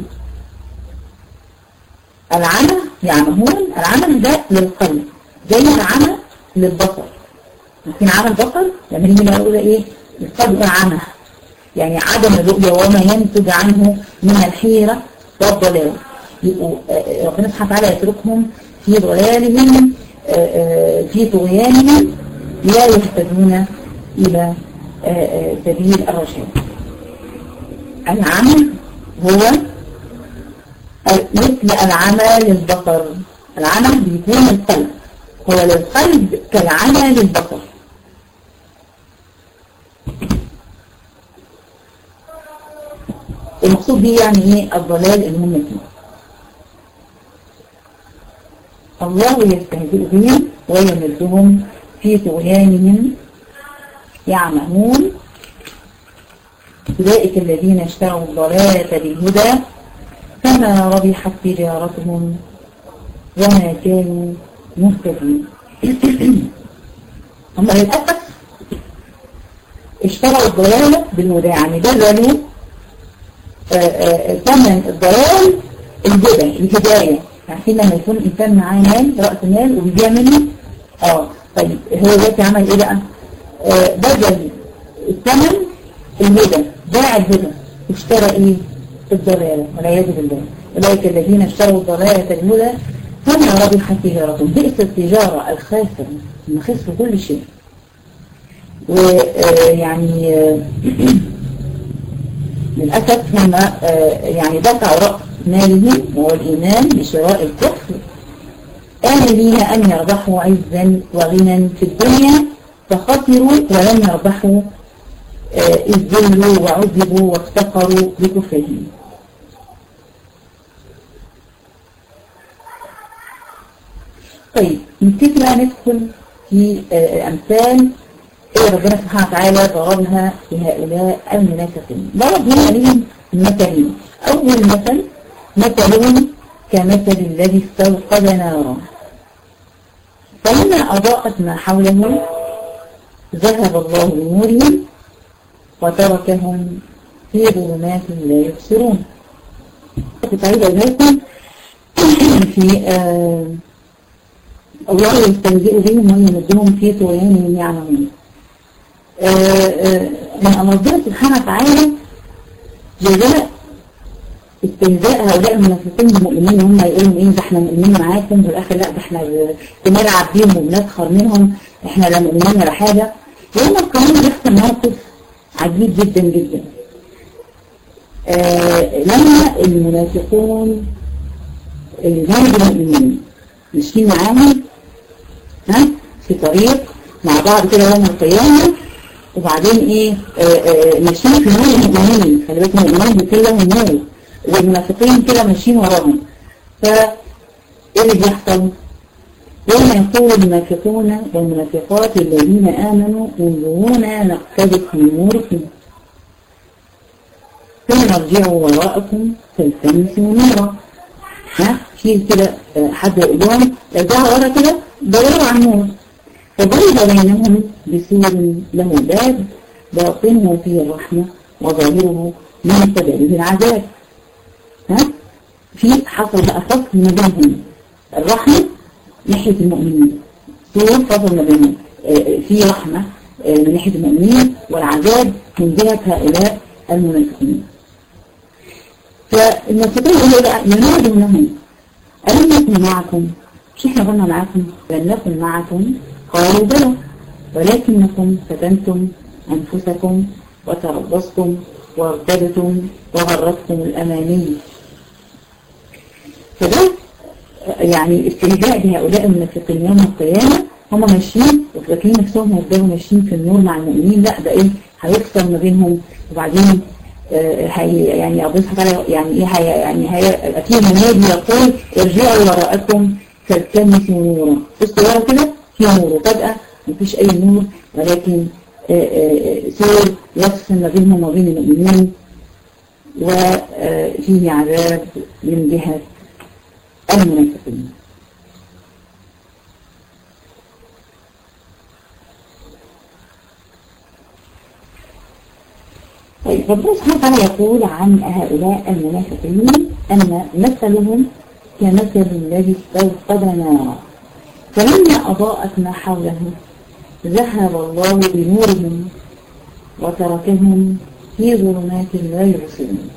Speaker 1: العمى يعمهون العمل ده للقلب زي العمى للبصر لكن عمى البصر لما نيجي نقول ايه القلب عمى يعني عدم الرؤية وما ينتج عنه من الحيرة والضلال يبقوا ربنا سبحانه وتعالى يتركهم في ضلالهم في طغيانهم لا يهتدون إلى سبيل الرشاد العمى هو مثل العمى للبصر العمى بيكون القلب هو للقلب كالعمى للبصر المقصود به يعني ايه الضلال اللي هم فيه الله يستهزئ بهم ويمدهم في طغيانهم يعمهون أولئك الذين اشتروا الضلالة بالهدى فما ربحت تجارتهم وما كانوا مهتدين هم للأسف اشتروا الضلالة بالهدى يعني بذلوا ثمن الضلال الهدى الهداية عارفين لما يكون إنسان معاه مال رأس مال وبيبيع منه اه طيب هو دلوقتي عمل ايه بقى؟ آه بدل الثمن الهدى باع الهدى واشترى ايه؟ الضلالة والعياذ بالله أولئك الذين اشتروا الضلالة الهدى فما ربحت تجارتهم بئس التجارة الخاسرة هم خسروا كل شيء ويعني للأسف هم يعني دفعوا رأس مالهم وهو الإيمان بشراء الكفر آمنين أن يربحوا عزا وغنى في الدنيا فخسروا ولم يربحوا إذ ذلوا وعذبوا وافتقروا بكفرهم طيب نبتدي بقى ندخل في أمثال إيه ربنا سبحانه وتعالى ضربها لهؤلاء المنافقين ضرب هنا لهم مثلين أول مثل مثلهم كمثل الذي استوقد نارا فلما أضاءت ما حوله ذهب الله بنورهم وتركهم في ظلمات لا يبصرون كنت عايزة إليكم في آه الله يستهزئ بهم ويمدهم في طغيانهم يعلمون من ربنا سبحانه وتعالى جزاء استهزاء هؤلاء المنافقين المؤمنين هم يقولوا ايه ده احنا مؤمنين معاكم في الاخر لا ده احنا بنلعب بيهم وبنسخر منهم احنا لا مؤمنين ولا حاجه وهم كمان بيحصل موقف عجيب جدا جدا آه لما المنافقون اللي كانوا المؤمنين ماشيين معاهم ها في طريق مع بعض كده يوم القيامة وبعدين ايه ماشيين في نور المؤمنين خلي بالك المؤمنين بيكلموا النور والمنافقين كده ماشيين وراهم ف ايه اللي بيحصل؟ يوم يقول المنافقون والمنافقات الذين آمنوا انظرونا نقتبس من نوركم ثم ارجعوا وراءكم فالتمسوا نورا ها في كده حد يقول لهم ارجعوا ورا كده دوروا على النور فضرب بينهم بسور له باب باطنه فيه الرحمة وظاهره من سببه العذاب ها في حصل بقى فصل ما بينهم الرحمة ناحية المؤمنين سور فصل ما بينهم في رحمة من ناحية المؤمنين والعذاب من جهة هؤلاء المنافقين فالمنافقين يقولوا بقى ينادونهم ألم نكن معكم مش احنا قلنا معكم لم نكن معكم قالوا بلى ولكنكم فتنتم أنفسكم وتربصتم وارتبتم وغرتكم الأماني فده يعني استهزاء بهؤلاء المنافقين يوم القيامة هم ماشيين وفاكرين نفسهم هيفضلوا ماشيين في النور مع المؤمنين لا ده ايه هيفصل ما بينهم وبعدين آه هي يعني ابو تعالى يعني ايه هي يعني هي في منادي يقول ارجعوا وراءكم فالتمسوا نورا بصوا ورا كده في نور وفجأة مفيش أي نور ولكن سور يفصل ما بينهم وبين المؤمنين وفيه عذاب من جهة المنافقين طيب ربنا سبحانه وتعالى يقول عن هؤلاء المنافقين أن مثلهم كمثل الذي استوقد نارا فلما أضاءت ما حوله ذهب الله بنورهم وتركهم في ظلمات لا يبصرون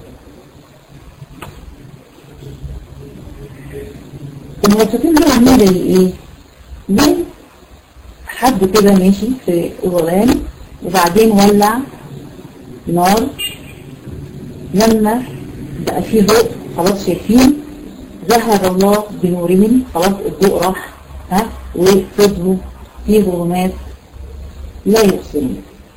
Speaker 1: المنافقين دول عاملين زي ايه؟ زي حد كده ماشي في ظلام وبعدين ولع نار لما بقى فيه ضوء خلاص شايفين ذهب الله بنورهم خلاص الضوء راح ها وفضلوا في ظلمات لا يبصرون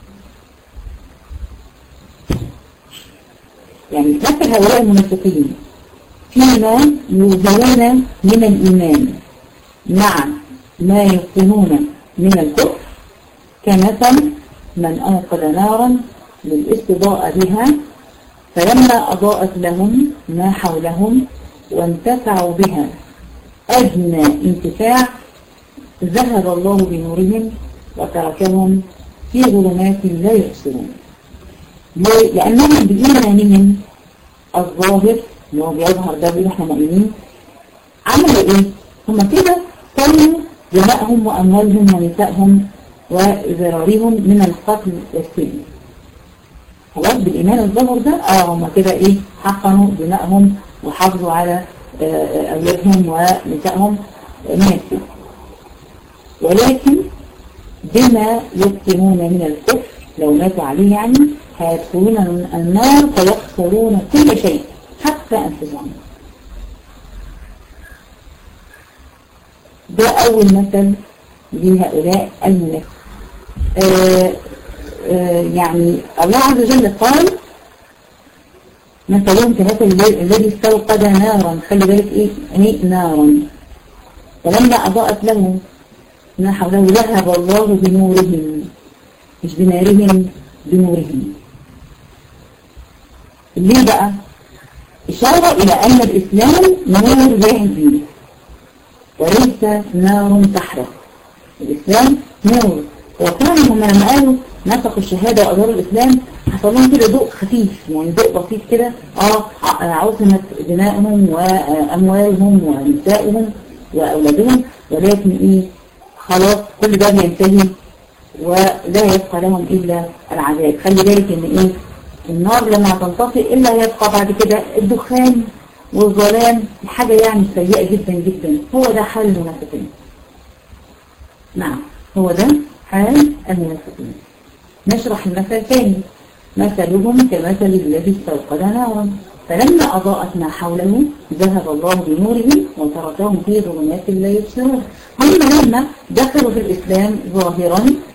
Speaker 1: يعني مثل هؤلاء المنافقين فيما يوزنون من الإيمان مع ما يبطنون من الكفر كمثل من أوقد نارا للاستضاءة بها فلما أضاءت لهم ما حولهم وانتفعوا بها أدنى انتفاع ذهب الله بنورهم وتركهم في ظلمات لا يبصرون لأنهم بإيمانهم الظاهر اللي هو بيظهر ده بيقول احنا مؤمنين عملوا ايه؟ هم كده طلوا دمائهم وأموالهم ونسائهم وذراريهم من القتل والسجن خلاص بالإيمان الظاهر ده اه هم كده ايه حقنوا دمائهم وحافظوا على أولادهم ونسائهم من السجن ولكن بما يبطنون من الكفر لو ماتوا عليه يعني هيدخلون النار فيخسرون كل شيء حتى أنفسهم ده أول مثل لهؤلاء المنافق آه آه يعني الله عز وجل قال مثلهم كمثل الذي استوقد نارا خلي بالك ايه ايه نارا فلما أضاءت له ما حوله ذهب الله بنورهم مش بنارهم بنورهم ليه بقى إشارة إلى أن الإسلام نور يهدي وليس نار تحرق الإسلام نور وفعلا هم لما قالوا نسقوا الشهادة وأداروا الإسلام حصل لهم كده ضوء خفيف يعني ضوء بسيط كده اه عصمت دمائهم وأموالهم ونسائهم وأولادهم ولكن إيه خلاص كل ده بينتهي ولا يبقى لهم إلا العذاب خلي بالك إن إيه النار لما تنطفئ إلا يبقى بعد كده الدخان والظلام حاجة يعني سيئة جدا جدا هو ده حال المنافقين نعم هو ده حال المنافقين نشرح المثل ثاني مثلهم كمثل الذي استوقد نارا فلما أضاءت ما حوله ذهب الله بنورهم وتركهم في ظلمات لا يبصرون هم لما دخلوا في الإسلام ظاهرا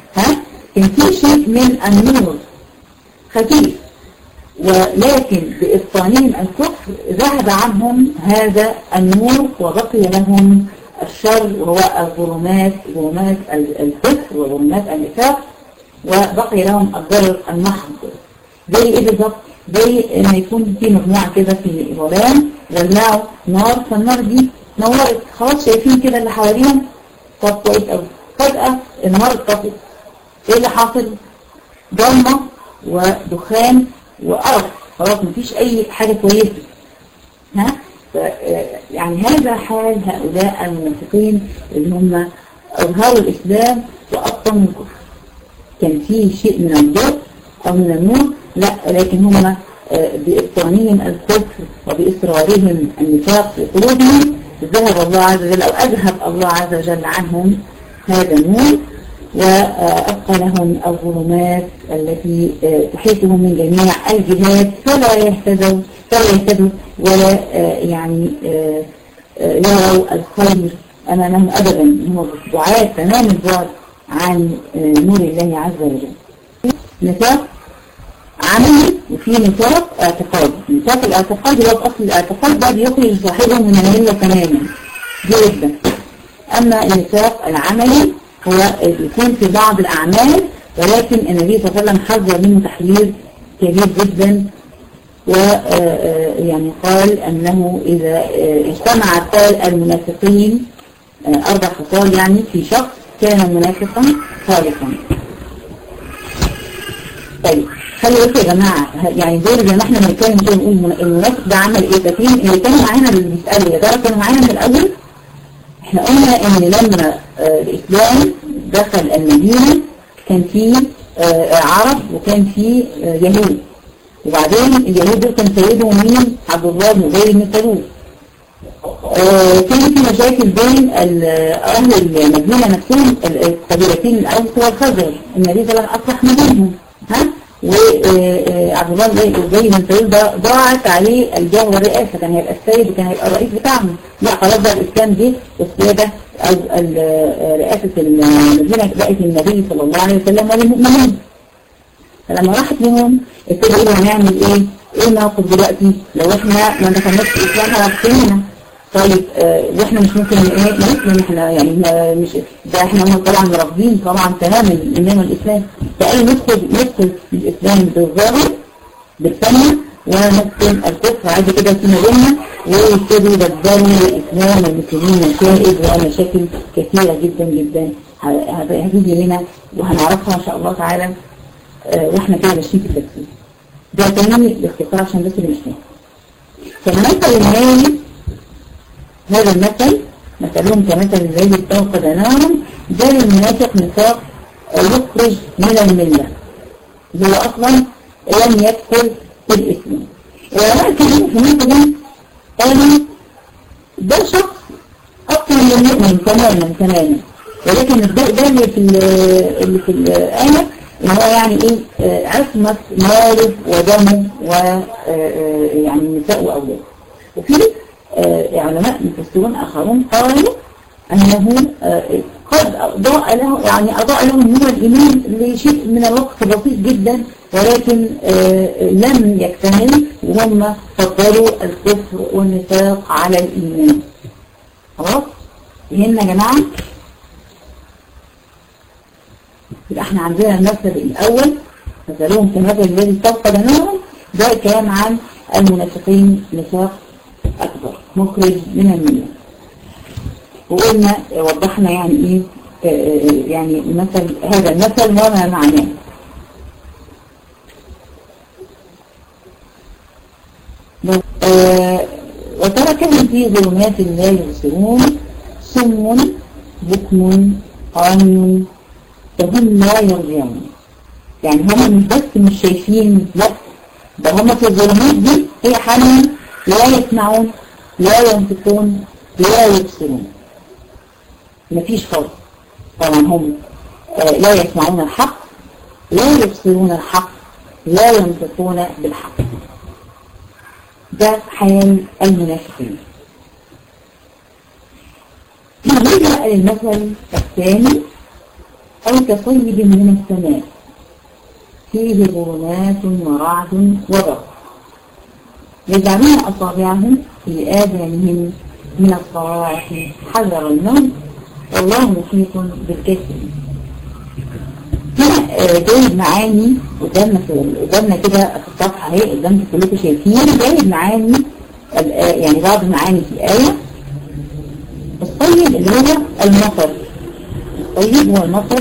Speaker 1: كان في شيء من النور خفيف ولكن بإبطانهم الكفر ذهب عنهم هذا النور وبقي لهم الشر وهو الظلمات ظلمات الكفر وظلمات النفاق وبقي لهم الضرر المحض زي ايه بالظبط زي ان يكون في مجموعة كده في ظلام ولعوا نار فالنار دي نورت خلاص شايفين كده اللي حواليهم طب كويس قوي فجأة النار اتطفت ايه اللي حاصل ضلمة ودخان وقرف خلاص مفيش اي حاجة كويسة ها يعني هذا حال هؤلاء المنافقين اللي هم اظهروا الاسلام وابطنوا الكفر كان فيه شيء من الضر او من النور لا لكن هم بإبطانهم الكفر وبإصرارهم النفاق في قلوبهم ذهب الله عز وجل أو أذهب الله عز وجل عنهم هذا النور وأبقى لهم الظلمات التي تحيطهم من جميع الجهات فلا يهتدوا فلا يهتدوا ولا يعني يروا الخير أمامهم أبدا هم دعاة تمام البعد عن نور الله عز وجل نفاق عملي وفي نفاق اعتقادي نفاق الاعتقادي هو أصل الاعتقاد ده بيخرج صاحبه من الملة تماما جدا أما النفاق العملي هو يكون في بعض الأعمال ولكن النبي صلى الله عليه وسلم حذر منه تحذير كبير جدا ويعني قال أنه إذا اجتمع قال المنافقين أربع خصال يعني في شخص كان منافقا خالقا طيب خلي بالكم يا جماعة يعني زي زي ما احنا بنتكلم كده نقول المنافق ده عمل ايه فاكرين اللي كانوا معانا اللي بيسألوا يا ترى كانوا معانا من الأول احنا قلنا ان لما آه الإسلام دخل المدينة كان في آه عرب وكان في آه يهود وبعدين اليهود دول كان سيدهم مين عبد الله بن أبي بن سلول كان في مشاكل بين أهل المدينة نفسهم القبيلتين الأوس والخزر النبي صلى الله عليه وسلم أصلح ما بينهم ها وعبد الله زي ما سلول ده ضاعت عليه الجاه والرئاسة كان هيبقى السيد وكان هيبقى الرئيس بتاعهم لا خلاص بقى الإسلام جه والسيادة أو رئاسة المدينة بقت النبي صلى الله عليه وسلم وللمؤمنين فلما راحت لهم ابتدوا يقولوا هنعمل ايه؟ ايه الموقف دلوقتي؟ لو احنا ما دخلناش في الإسلام هنفسنا طيب آه واحنا مش ممكن ايه نسلم احنا يعني مش ده احنا هم طبعا مرافضين طبعا تماما الايمان والاسلام فقالوا ندخل ندخل الاسلام بالظاهر بالسنه ونسلم الكفر عادي كده في بيننا ويبتدوا يبدلوا الاسلام والمسلمين مشاكل ومشاكل كثيره جدا جدا هتيجي لنا وهنعرفها ان شاء الله تعالى آه واحنا كده ماشيين في التفسير ده تمام الاختصار عشان بس اللي مش فاهم فالمثل النهائي هذا المثل مثلهم كمثل الذي استوقد نارا ده المنافق نفاق يخرج من الملة هو أصلا لم يدخل في الإسلام ولكن في مثلا قالوا ده شخص أصلا لم يؤمن تماما تماما ولكن الضوء ده اللي في اللي في الآية إن هو يعني إيه عصمة ماله ودمه ويعني نساء وأولاده وفي علماء مفسرون آخرون قالوا أنه قد أضاء له يعني أضاء لهم نور الإيمان لشيء من الوقت بسيط جدا ولكن لم يكتمل وهم فضلوا الكفر والنفاق على الإيمان خلاص؟ فهمنا يا جماعة؟ يبقى احنا عندنا المثل الأول مثلهم كمثل الذي استوقد نارا ده كلام عن المنافقين نفاق أكبر مخرج من الملة وقلنا وضحنا يعني ايه يعني مثل هذا المثل وما معناه وتركهم في ظلمات لا يبصرون صم بكم عمي فهم لا يرجعون يعني هم مش بس مش شايفين لا ده هم في الظلمات دي هي حالهم لا يسمعون لا ينطقون لا يبصرون مفيش فرق طبعا هم لا يسمعون الحق لا يبصرون الحق لا ينطقون بالحق ده حال المنافقين نرجع للمثل الثاني أو كصيب من السماء فيه ظلمات ورعد وبرق يجعلون أصابعهم في آذانهم من الصواعق حذر الموت والله محيط بالكافرين هنا جايب معاني قدامنا قدامنا كده في الصفحة اهي قدامكم كلكم شايفين جايب معاني يعني بعض المعاني في الآية الطيب اللي هو المطر الطيب هو المطر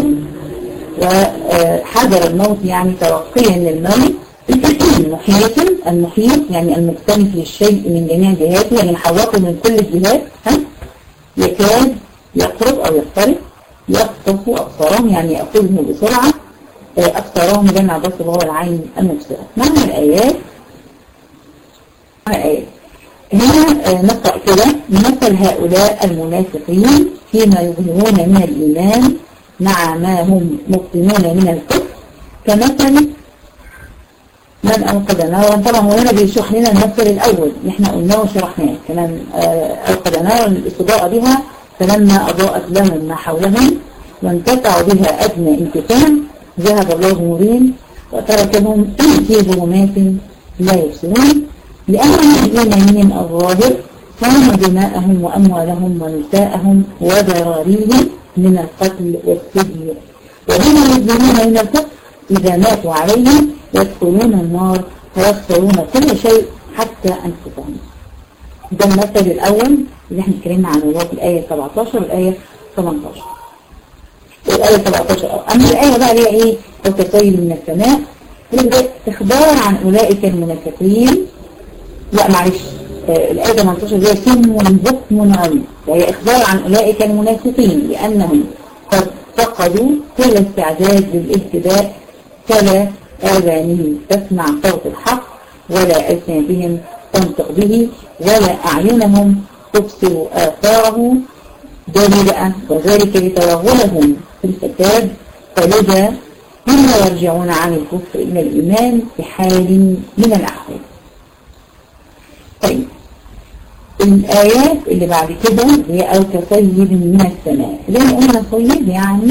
Speaker 1: وحذر الموت يعني توقيا للموت محيط المحيط يعني المكتنف للشيء من جميع جهاته يعني محوطه من كل الجهات ها يكاد يقرب أو يقترب يخطف أبصارهم يعني يأخذه بسرعة أبصارهم جمع بصر وهو العين المبصرة معنى الآيات معنى الآيات هنا نقرأ كده مثل هؤلاء المنافقين فيما يظهرون من الإيمان مع ما هم مبطنون من الكفر كمثل من أوقد نارا طبعا هو هنا بيشرح لنا المثل الأول احنا قلناه وشرحناه كمان أوقد نارا الاستضاءة بها فلما أضاءت لهم ما حولهم وانتفعوا بها أدنى انتفاع ذهب الله نورين وتركهم في ظلمات لا يبصرون لأنهم بإيمانهم الظاهر صام دماءهم وأموالهم ونساءهم وذراريهم من القتل والسجن وهم يظلمون من الكفر إذا ماتوا عليهم يدخلون النار ويخسرون كل شيء حتى أنفسهم ده المثل الأول اللي احنا اتكلمنا عنه هو في الآية 17 والآية 18 الآية 17 أما الآية بقى اللي هي إيه؟ التصيل من السماء يبدأ إخبار عن أولئك المنافقين لا معلش آه الآية 18 هي سم بكم عمي وهي إخبار عن أولئك المنافقين لأنهم قد فقدوا كل استعداد للاهتداء فلا آذانهم تسمع صوت الحق ولا ألسنتهم تنطق به ولا أعينهم تبصر آثاره دليل وذلك لتوغلهم في الفساد فلذا هم يرجعون عن الكفر إلى الإيمان في حال من الأحوال طيب الآيات اللي بعد كده هي أو كصيب من السماء زي ما قلنا صيب يعني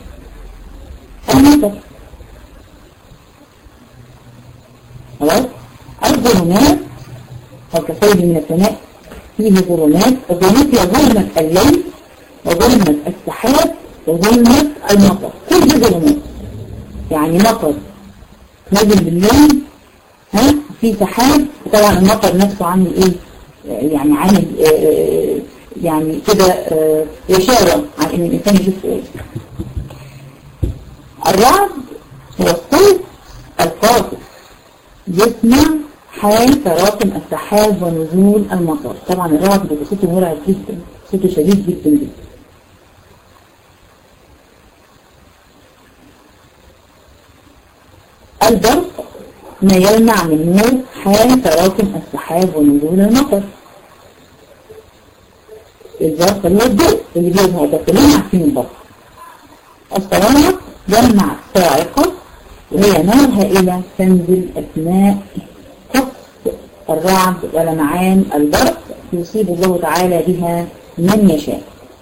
Speaker 1: المطر خلاص الظلمات أو كصيب من السماء فيه ظلمات الظلمات هي ظلمة الليل وظلمة السحاب وظلمة المطر كل دي ظلمات يعني مطر نازل بالليل ها في سحاب طبعا المطر نفسه عامل ايه يعني عامل آه يعني كده آه يشاور على ان الانسان يشوف ايه الرعد هو الصوت القاطع يسمع حال تراكم السحاب ونزول المطر طبعا الرعد بيبقى صوته مرعب جدا صوته شديد جدا جدا البرق ما يلمع من نور حال تراكم السحاب ونزول المطر البرق اللي هو الضوء اللي بيظهر ده كلنا عارفين البرق الصواعق جمع صاعقة وهي نار هائلة تنزل أثناء قصف الرعد ولمعان البرق يصيب الله تعالى بها من يشاء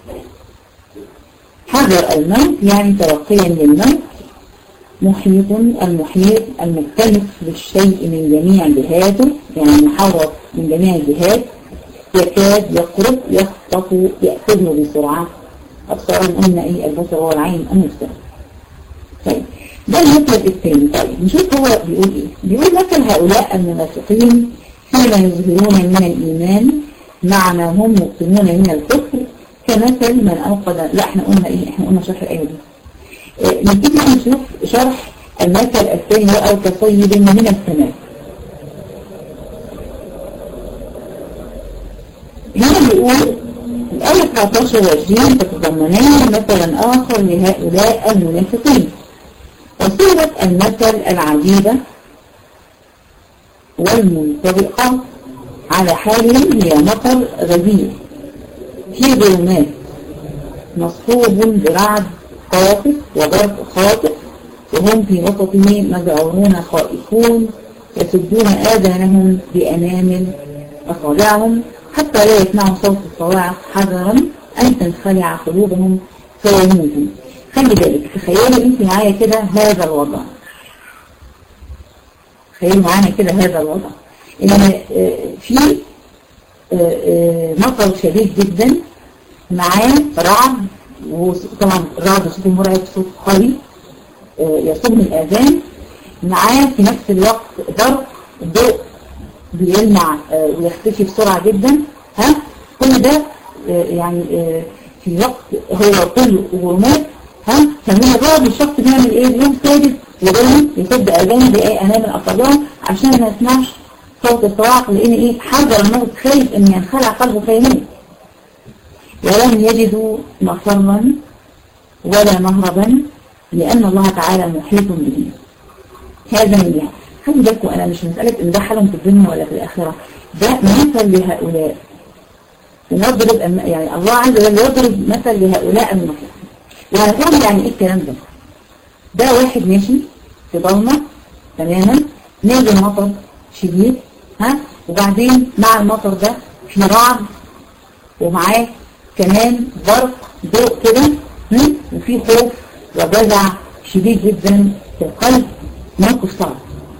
Speaker 1: حذر الموت يعني ترقيا للموت محيط المحيط المختلف للشيء من جميع جهاته يعني محوط من جميع الجهات يكاد يقرب يخطف يأخذه بسرعة أبصارهم قلنا إيه البصر هو العين المبصر طيب ده المثل الثاني طيب نشوف هو بيقول إيه بيقول مثل هؤلاء المنافقين فيما يظهرون من الإيمان مع ما هم مبطنون من الكفر كمثل من أوقد لا احنا قلنا إيه احنا قلنا شرح الآية دي نبتدي نشوف شرح المثل الثاني أو كصيب من السماء هنا بيقول الآية 19 و20 تتضمنان مثلا آخر لهؤلاء المنافقين وصورة المثل العجيبة والمنطبقة على حالهم هي مطر غزير في ظلمات مصحوب برعد خاطف وبرق خاطف وهم في وسطه مذعورون خائفون يسدون آذانهم بأنامل أصابعهم حتى لا يسمعوا صوت الصواعق حذرا أن تنخلع قلوبهم فيموتوا خلي بالك تخيلي انت معايا كده هذا الوضع تخيلي معانا كده هذا الوضع ان في مطر شديد جدا معاه رعد وطبعا رعد صوت مرعب صوت قوي يصب الاذان معاه في نفس الوقت برق ضوء بيلمع ويختفي بسرعة جدا ها كل ده يعني في وقت هو كله غرمات ها فمن الرعب الشخص بيعمل ايه اليوم سادس يغني يسد اذان دقايق انام الاطلام عشان ما يسمعش صوت الصواعق لان ايه حذر الموت خايف ان ينخلع قلبه فيموت ولم يجدوا مفرا ولا مهربا لان الله تعالى محيط به هذا من يعني خلي بالكم انا مش مسألة ان ده حالهم في الدنيا ولا في الاخرة ده مثل لهؤلاء ونضرب يعني الله عز وجل يضرب مثل لهؤلاء المنافقين وهنقول يعني ايه الكلام ده ده واحد ماشي في ضلمة تماما نازل مطر شديد ها وبعدين مع المطر ده في رعد ومعاه كمان برق ضوء كده وفي خوف وجزع شديد جدا في القلب موقف صعب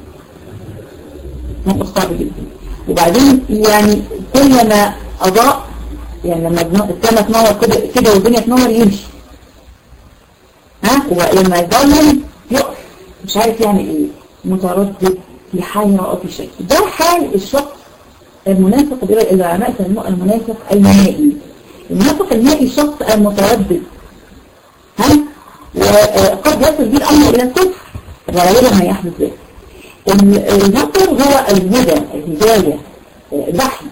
Speaker 1: موقف صعب جدا وبعدين يعني كل ما أضاء يعني لما السماء تنور كده كده والدنيا تنور يمشي ها ولما يضلم يقف مش عارف يعمل ايه متردد في حيرة أو في شك ده حال الشخص المنافق العلماء سموه المنافق المائي المنافق المائي الشخص المتردد ها وقد يصل به الأمر إلى الكفر غالبا ما يحدث ذلك المطر هو الهدى الهداية الوحي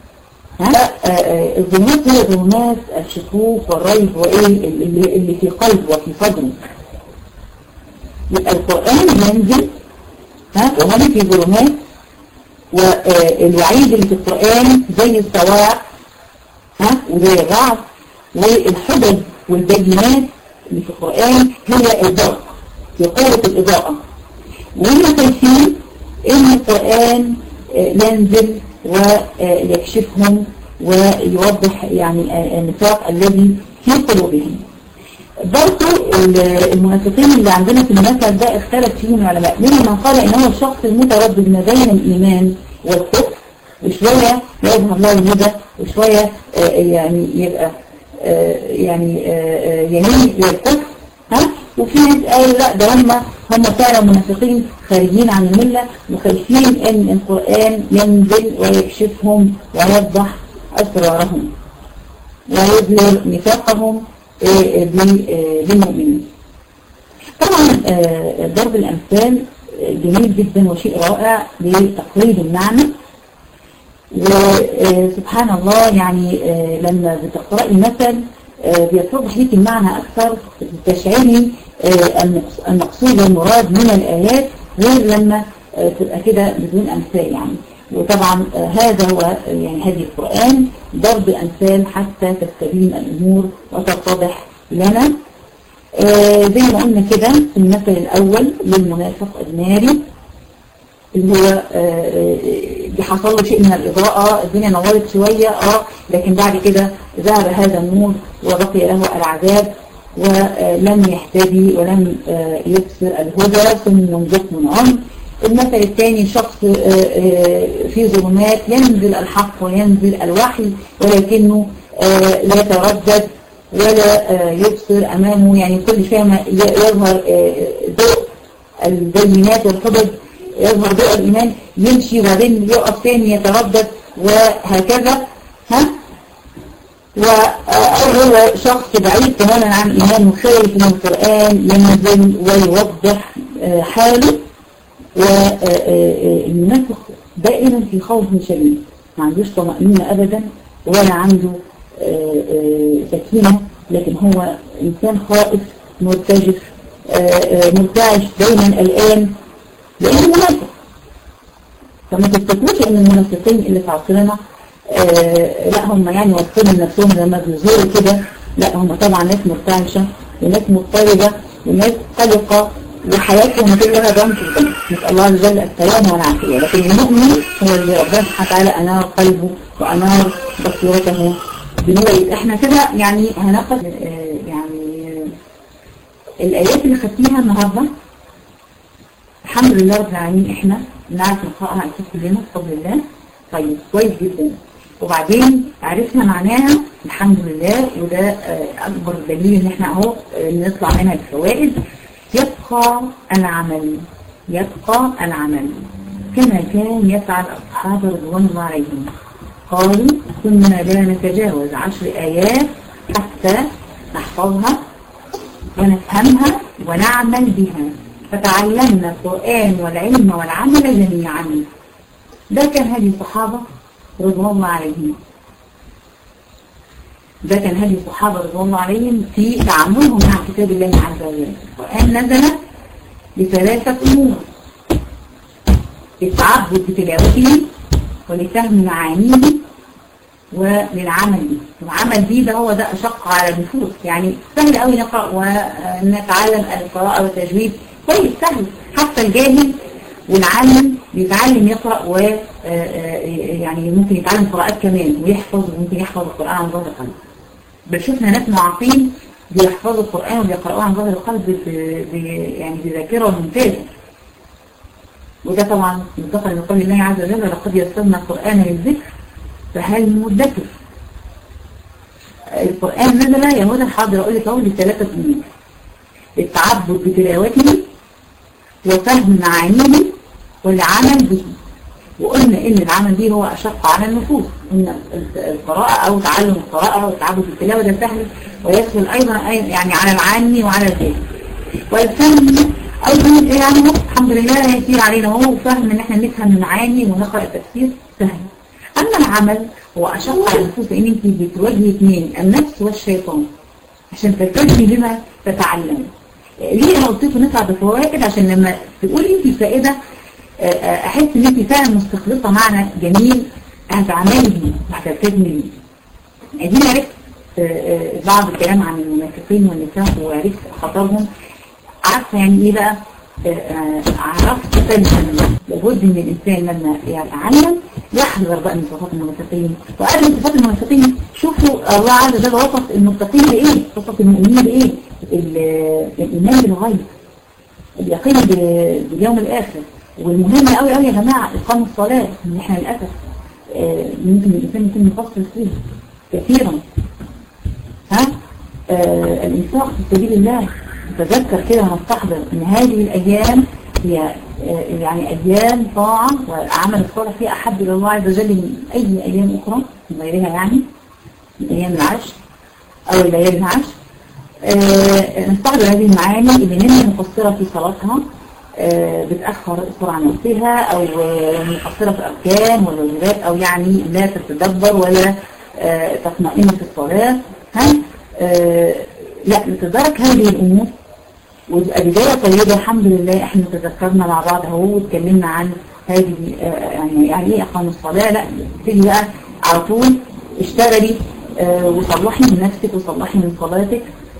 Speaker 1: الظلمات هي ظلمات الشكوك والريب وايه اللي, اللي في قلب وفي صدره يبقى القرآن ينزل ها وهذه في ظلمات والوعيد اللي في القرآن زي الصواعق ها وزي الرعد والحجج والبينات اللي في القرآن هي الضوء في قوة الإضاءة وهم شايفين ان القرآن ينزل ويكشفهم ويوضح يعني النفاق الذي في قلوبهم برضو المنافقين اللي عندنا في المثل ده اختلف فيهم العلماء منهم من قال ان هو الشخص المتردد ما بين الايمان والكفر وشوية يظهر له الهدى وشوية يعني يبقى يعني يميل للكفر ها وفي ناس قالوا لا ده هم هم فعلا منافقين خارجين عن الملة وخايفين ان القرآن ينزل ويكشفهم ويوضح أسرارهم ويظهر نفاقهم للمؤمنين طبعا ضرب الأمثال جميل جدا وشيء رائع لتقريب المعنى وسبحان الله يعني لما بتقرأي مثل بيتوضح ليك المعنى أكثر تشعري المقصود والمراد من الآيات غير لما تبقى كده بدون أمثال يعني وطبعا هذا هو يعني هذه القرآن ضرب أمثال حتى تستبين الأمور وتتضح لنا زي ما قلنا كده في المثل الأول للمنافق الناري اللي هو حصل له شيء من الإضاءة الدنيا نورت شوية اه لكن بعد كده ذهب هذا النور وبقي له العذاب ولم يهتدي ولم يبصر الهدى ثم بكم عمر المثل الثاني شخص في ظلمات ينزل الحق وينزل الوحي ولكنه لا يتردد ولا يبصر أمامه يعني كل شيء يظهر ضوء البينات والحجج يظهر ضوء الإيمان يمشي وبعدين يقف ثاني يتردد وهكذا ها وهو شخص بعيد تماما عن إيمان خايف من القرآن ينزل ويوضح حاله والمنافق دائما في خوف شديد ما عندوش طمأنينة أبدا ولا عنده سكينة لكن هو إنسان خائف مرتجف مرتعش دايما الآن لأنه منافق فما تفتكروش ان المنافقين اللي في عصرنا آه لا هم يعني واثقين من نفسهم لما بيظهروا كده لا هم طبعا ناس مرتعشة وناس مضطربة وناس قلقة وحياتهم كلها ضمن في الدم نسأل الله عز وجل السلامة والعافية لكن المؤمن هو اللي ربنا سبحانه وتعالى أنار قلبه وأنار بصيرته بنور احنا كده يعني هناخد آه يعني الآيات اللي خدتيها النهاردة الحمد لله رب العالمين احنا نعرف نقرأها أكيد كلنا بفضل الله طيب كويس جدا وبعدين عرفنا معناها الحمد لله وده أكبر دليل إن احنا أهو نطلع منها الفوائد يبقى العمل يبقى العمل كما كان يفعل أصحاب رضوان الله عليهم قالوا كنا لا نتجاوز عشر آيات حتى نحفظها ونفهمها ونعمل بها فتعلمنا القرآن والعلم والعمل جميعا ده كان هذه الصحابة رضوان الله عليهم ده كان هذه الصحابة رضوان الله عليهم في تعاملهم مع كتاب الله عز وجل القرآن نزل لثلاثة أمور التعبد بتلاوته ولفهم معانيه وللعمل به العمل به ده هو ده أشق على النفوس يعني سهل قوي نقرأ ونتعلم القراءة والتجويد كويس سهل حتى الجاهل والعالم بيتعلم يقرأ و يعني ممكن يتعلم قراءات كمان ويحفظ وممكن يحفظ القرآن عن ظهر القلب بل شفنا ناس معاقين بيحفظوا القرآن وبيقرأوه عن ظهر القلب يعني بذاكرة ممتازة وده طبعا انتقل لقول الله عز وجل لقد يسرنا القرآن للذكر فهل مدكر القرآن نزل يهود الحاضر أقول لك أهو لثلاثة أمور التعبد بتلاوته وفهم معانيه والعمل به وقلنا ان العمل به هو اشق على النفوس ان القراءة او تعلم القراءة والتعبد بالتلاوة ده سهل ويسهل ايضا يعني على العامي وعلى الذهن والفهم ايضا يعني الحمد لله يسير علينا هو فهم ان احنا نفهم المعاني ونقرأ التفسير سهل اما العمل هو اشق على النفوس لان انت بتواجهي اثنين النفس والشيطان عشان تلتزمي بما تتعلمي ليه انا قلت لكم نطلع بفوائد عشان لما تقولي انت فائده احس ان انت فعلا مستخلصه معنى جميل هتعملي بيه وهتلتزمي بيه عايزين عرفت بعض الكلام عن المنافقين والنفاق وعرفت خطرهم عارفه يعني ايه بقى عرفت ثالثا لابد ان الانسان لما يتعلم يحذر بقى من صفات المنافقين وقبل من صفات المنافقين شوفوا الله عز وجل وصف المتقين بايه وصف المؤمنين بايه الايمان بالغيب اليقين باليوم الاخر والمهم قوي قوي يا جماعه اقام الصلاه ان احنا للاسف ممكن الانسان يكون مقصر فيه كثيرا ها آه الانفاق في سبيل الله تذكر كده ونستحضر ان هذه الايام هي يعني ايام طاعه والعمل الصالح فيها احب الى الله عز وجل من اي ايام اخرى من غيرها يعني من ايام العشر او الليالي العشر آه نستحضر هذه المعاني اللي منها مقصره في صلاتها آه بتأخر الصورة عن نفسها أو مقصرة في أركان والواجبات أو يعني لا تتدبر ولا آه تطمئن في الصلاة ها آه لا نتدرك هذه الأمور وتبقى بداية طيبة الحمد لله احنا تذكرنا مع بعض اهو واتكلمنا عن هذه يعني يعني ايه اقام الصلاة لا تيجي بقى على طول اشتغلي وصلحي من نفسك وصلحي من صلاتك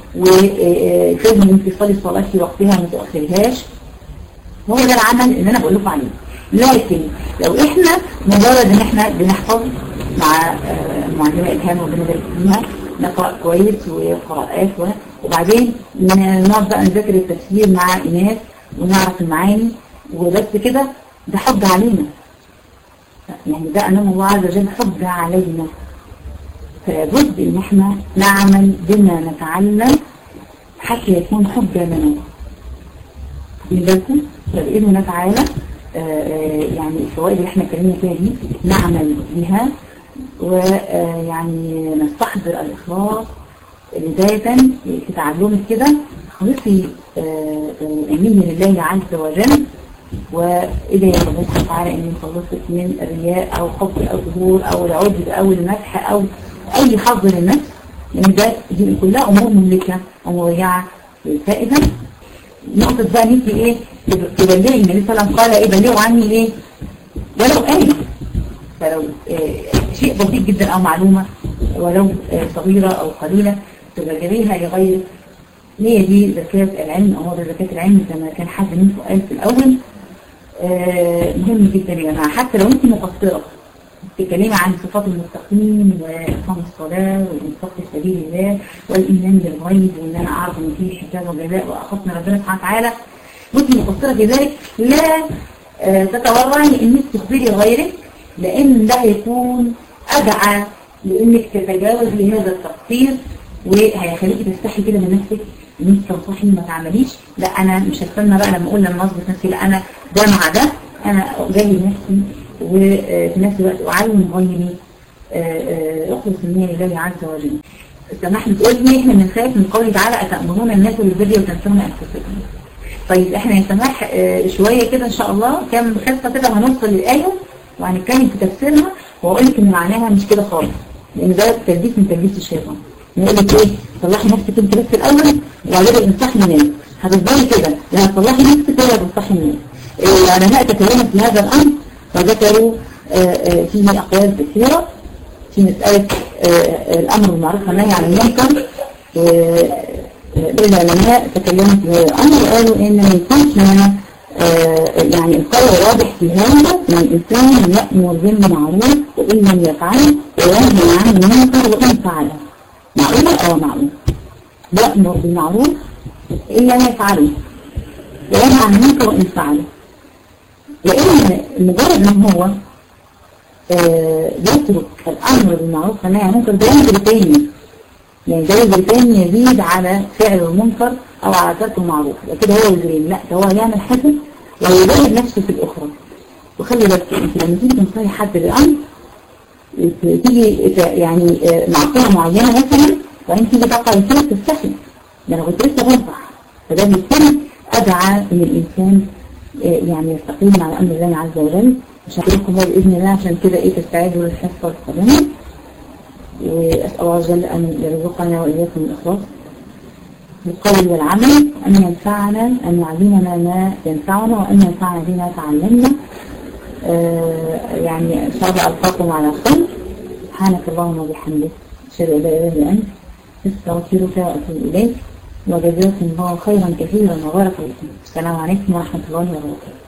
Speaker 1: وفهم انت تصلي الصلاة في وقتها ما تأخرهاش هو ده العمل اللي انا بقول لكم عليه لكن لو احنا مجرد ان احنا بنحفظ مع معلمة الهام وبنبارك فيها نقرأ كويس وقراءات وبعدين نقعد بقى نذاكر التفسير مع ناس ونعرف المعاني وبس كده ده حج علينا يعني ده أمام الله عز وجل حج علينا فلابد ان احنا نعمل بما نتعلم حتى يكون حجة لنا بالكم فبإذن الله تعالى يعني الفوائد اللي احنا اتكلمنا فيها دي نعمل بها ويعني نستحضر الإخلاص بداية في تعلمك كده خلصي النية لله عز وجل وإذا يا الله سبحانه وتعالى إني خلصت من الرياء أو حب أو ظهور أو العجب أو المدح أو أي حظ للنفس لأن ده دي كلها أمور مملكة أو مضيعة للفائدة نقطة بقى نيجي إيه تبلغي النبي صلى الله عليه وسلم قال إيه بلغوا عني إيه ولو آية فلو آه شيء بسيط جدا أو معلومة ولو آه صغيرة أو قليلة تبلغيها لغير هي دي زكاة العلم أو هذا زكاة العلم كما كان حد منكم قال في الأول آه مهم جدا يا جماعة حتى لو أنت مقصرة تتكلمي عن صفات المتقين وإقام الصلاة والإنفاق في سبيل الله والإيمان بالغيب وإن أنا أعرف إن في حساب وجزاء وأخاف من ربنا سبحانه وتعالى وأنت مقصرة في ذلك لا آه، تتورعي إنك تخبري غيرك لأن ده هيكون أدعى لإنك تتجاوز لهذا التقصير وهيخليكي تستحي كده من نفسك ان انت تنصحي ما تعمليش لا انا مش هستنى بقى لما اقول لما اظبط نفسي لا انا ده مع ده انا اجاهد نفسي وفي نفس الوقت اعلم غيري آه، آه، اخلص النية لله عز وجل سماح بتقول لي احنا بنخاف من قوله تعالى اتامرون الناس بالبر وتنسون انفسكم طيب احنا يا سماح آه، شويه كده ان شاء الله كام خطه كده وهنوصل للايه وهنتكلم في تفسيرها واقول لك ان معناها مش كده خالص لان ده تلبيس من تلبيس الشيطان يقول لك ايه صلحي نفسك انت بس الاول وبعدين انصحي الناس هتفضلي كده لا هتصلحي نفسك ولا تنصحي الناس العلماء تكلموا في هذا الامر وذكروا آه، آه، فيه اقوال كثيره في مساله آه، الامر بالمعروف والنهي عن المنكر آه، آه، العلماء تكلموا في هذا الامر وقالوا ان ما يكونش لنا آه، يعني القول واضح في هذا ان الانسان يامر بالمعروف وان لم يفعله وينهي عن المنكر وان فعله معقولة اه معقولة يأمر بالمعروف إن لم يفعله وينهى عن المنكر وإن فعله لأن مجرد ما هو آه، يترك الأمر بالمعروف والنهي عن المنكر ده وزر تاني يعني ده وزر تاني يزيد على فعل المنكر أو على ترك المعروف يبقى كده هو وزرين لا ده هو يعمل حاجة ويجاهد نفسه في الأخرى وخلي بالك انت لما تيجي تنصحي حد بالأمر تيجي يعني معصية معينة مثلا وانت تيجي تقع فيها تستحي ده انا كنت لسه بنصح فده بيكون ادعى ان الانسان يعني يستقيم على امر الله عز وجل مش هتركم الله باذن الله عشان كده ايه تستعدوا للحصه القادمه واسال الله عز وجل ان يرزقنا واياكم الاخلاص بالقول والعمل ان ينفعنا ان يعلمنا ما ينفعنا وان ينفعنا بما تعلمنا آه يعني ان شاء الله القاكم على خير سبحانك اللهم وبحمدك اشهد ان لا اله الا انت استغفرك واتوب اليك وجزاكم الله خيرا كثيرا وبارك فيكم السلام عليكم ورحمه الله وبركاته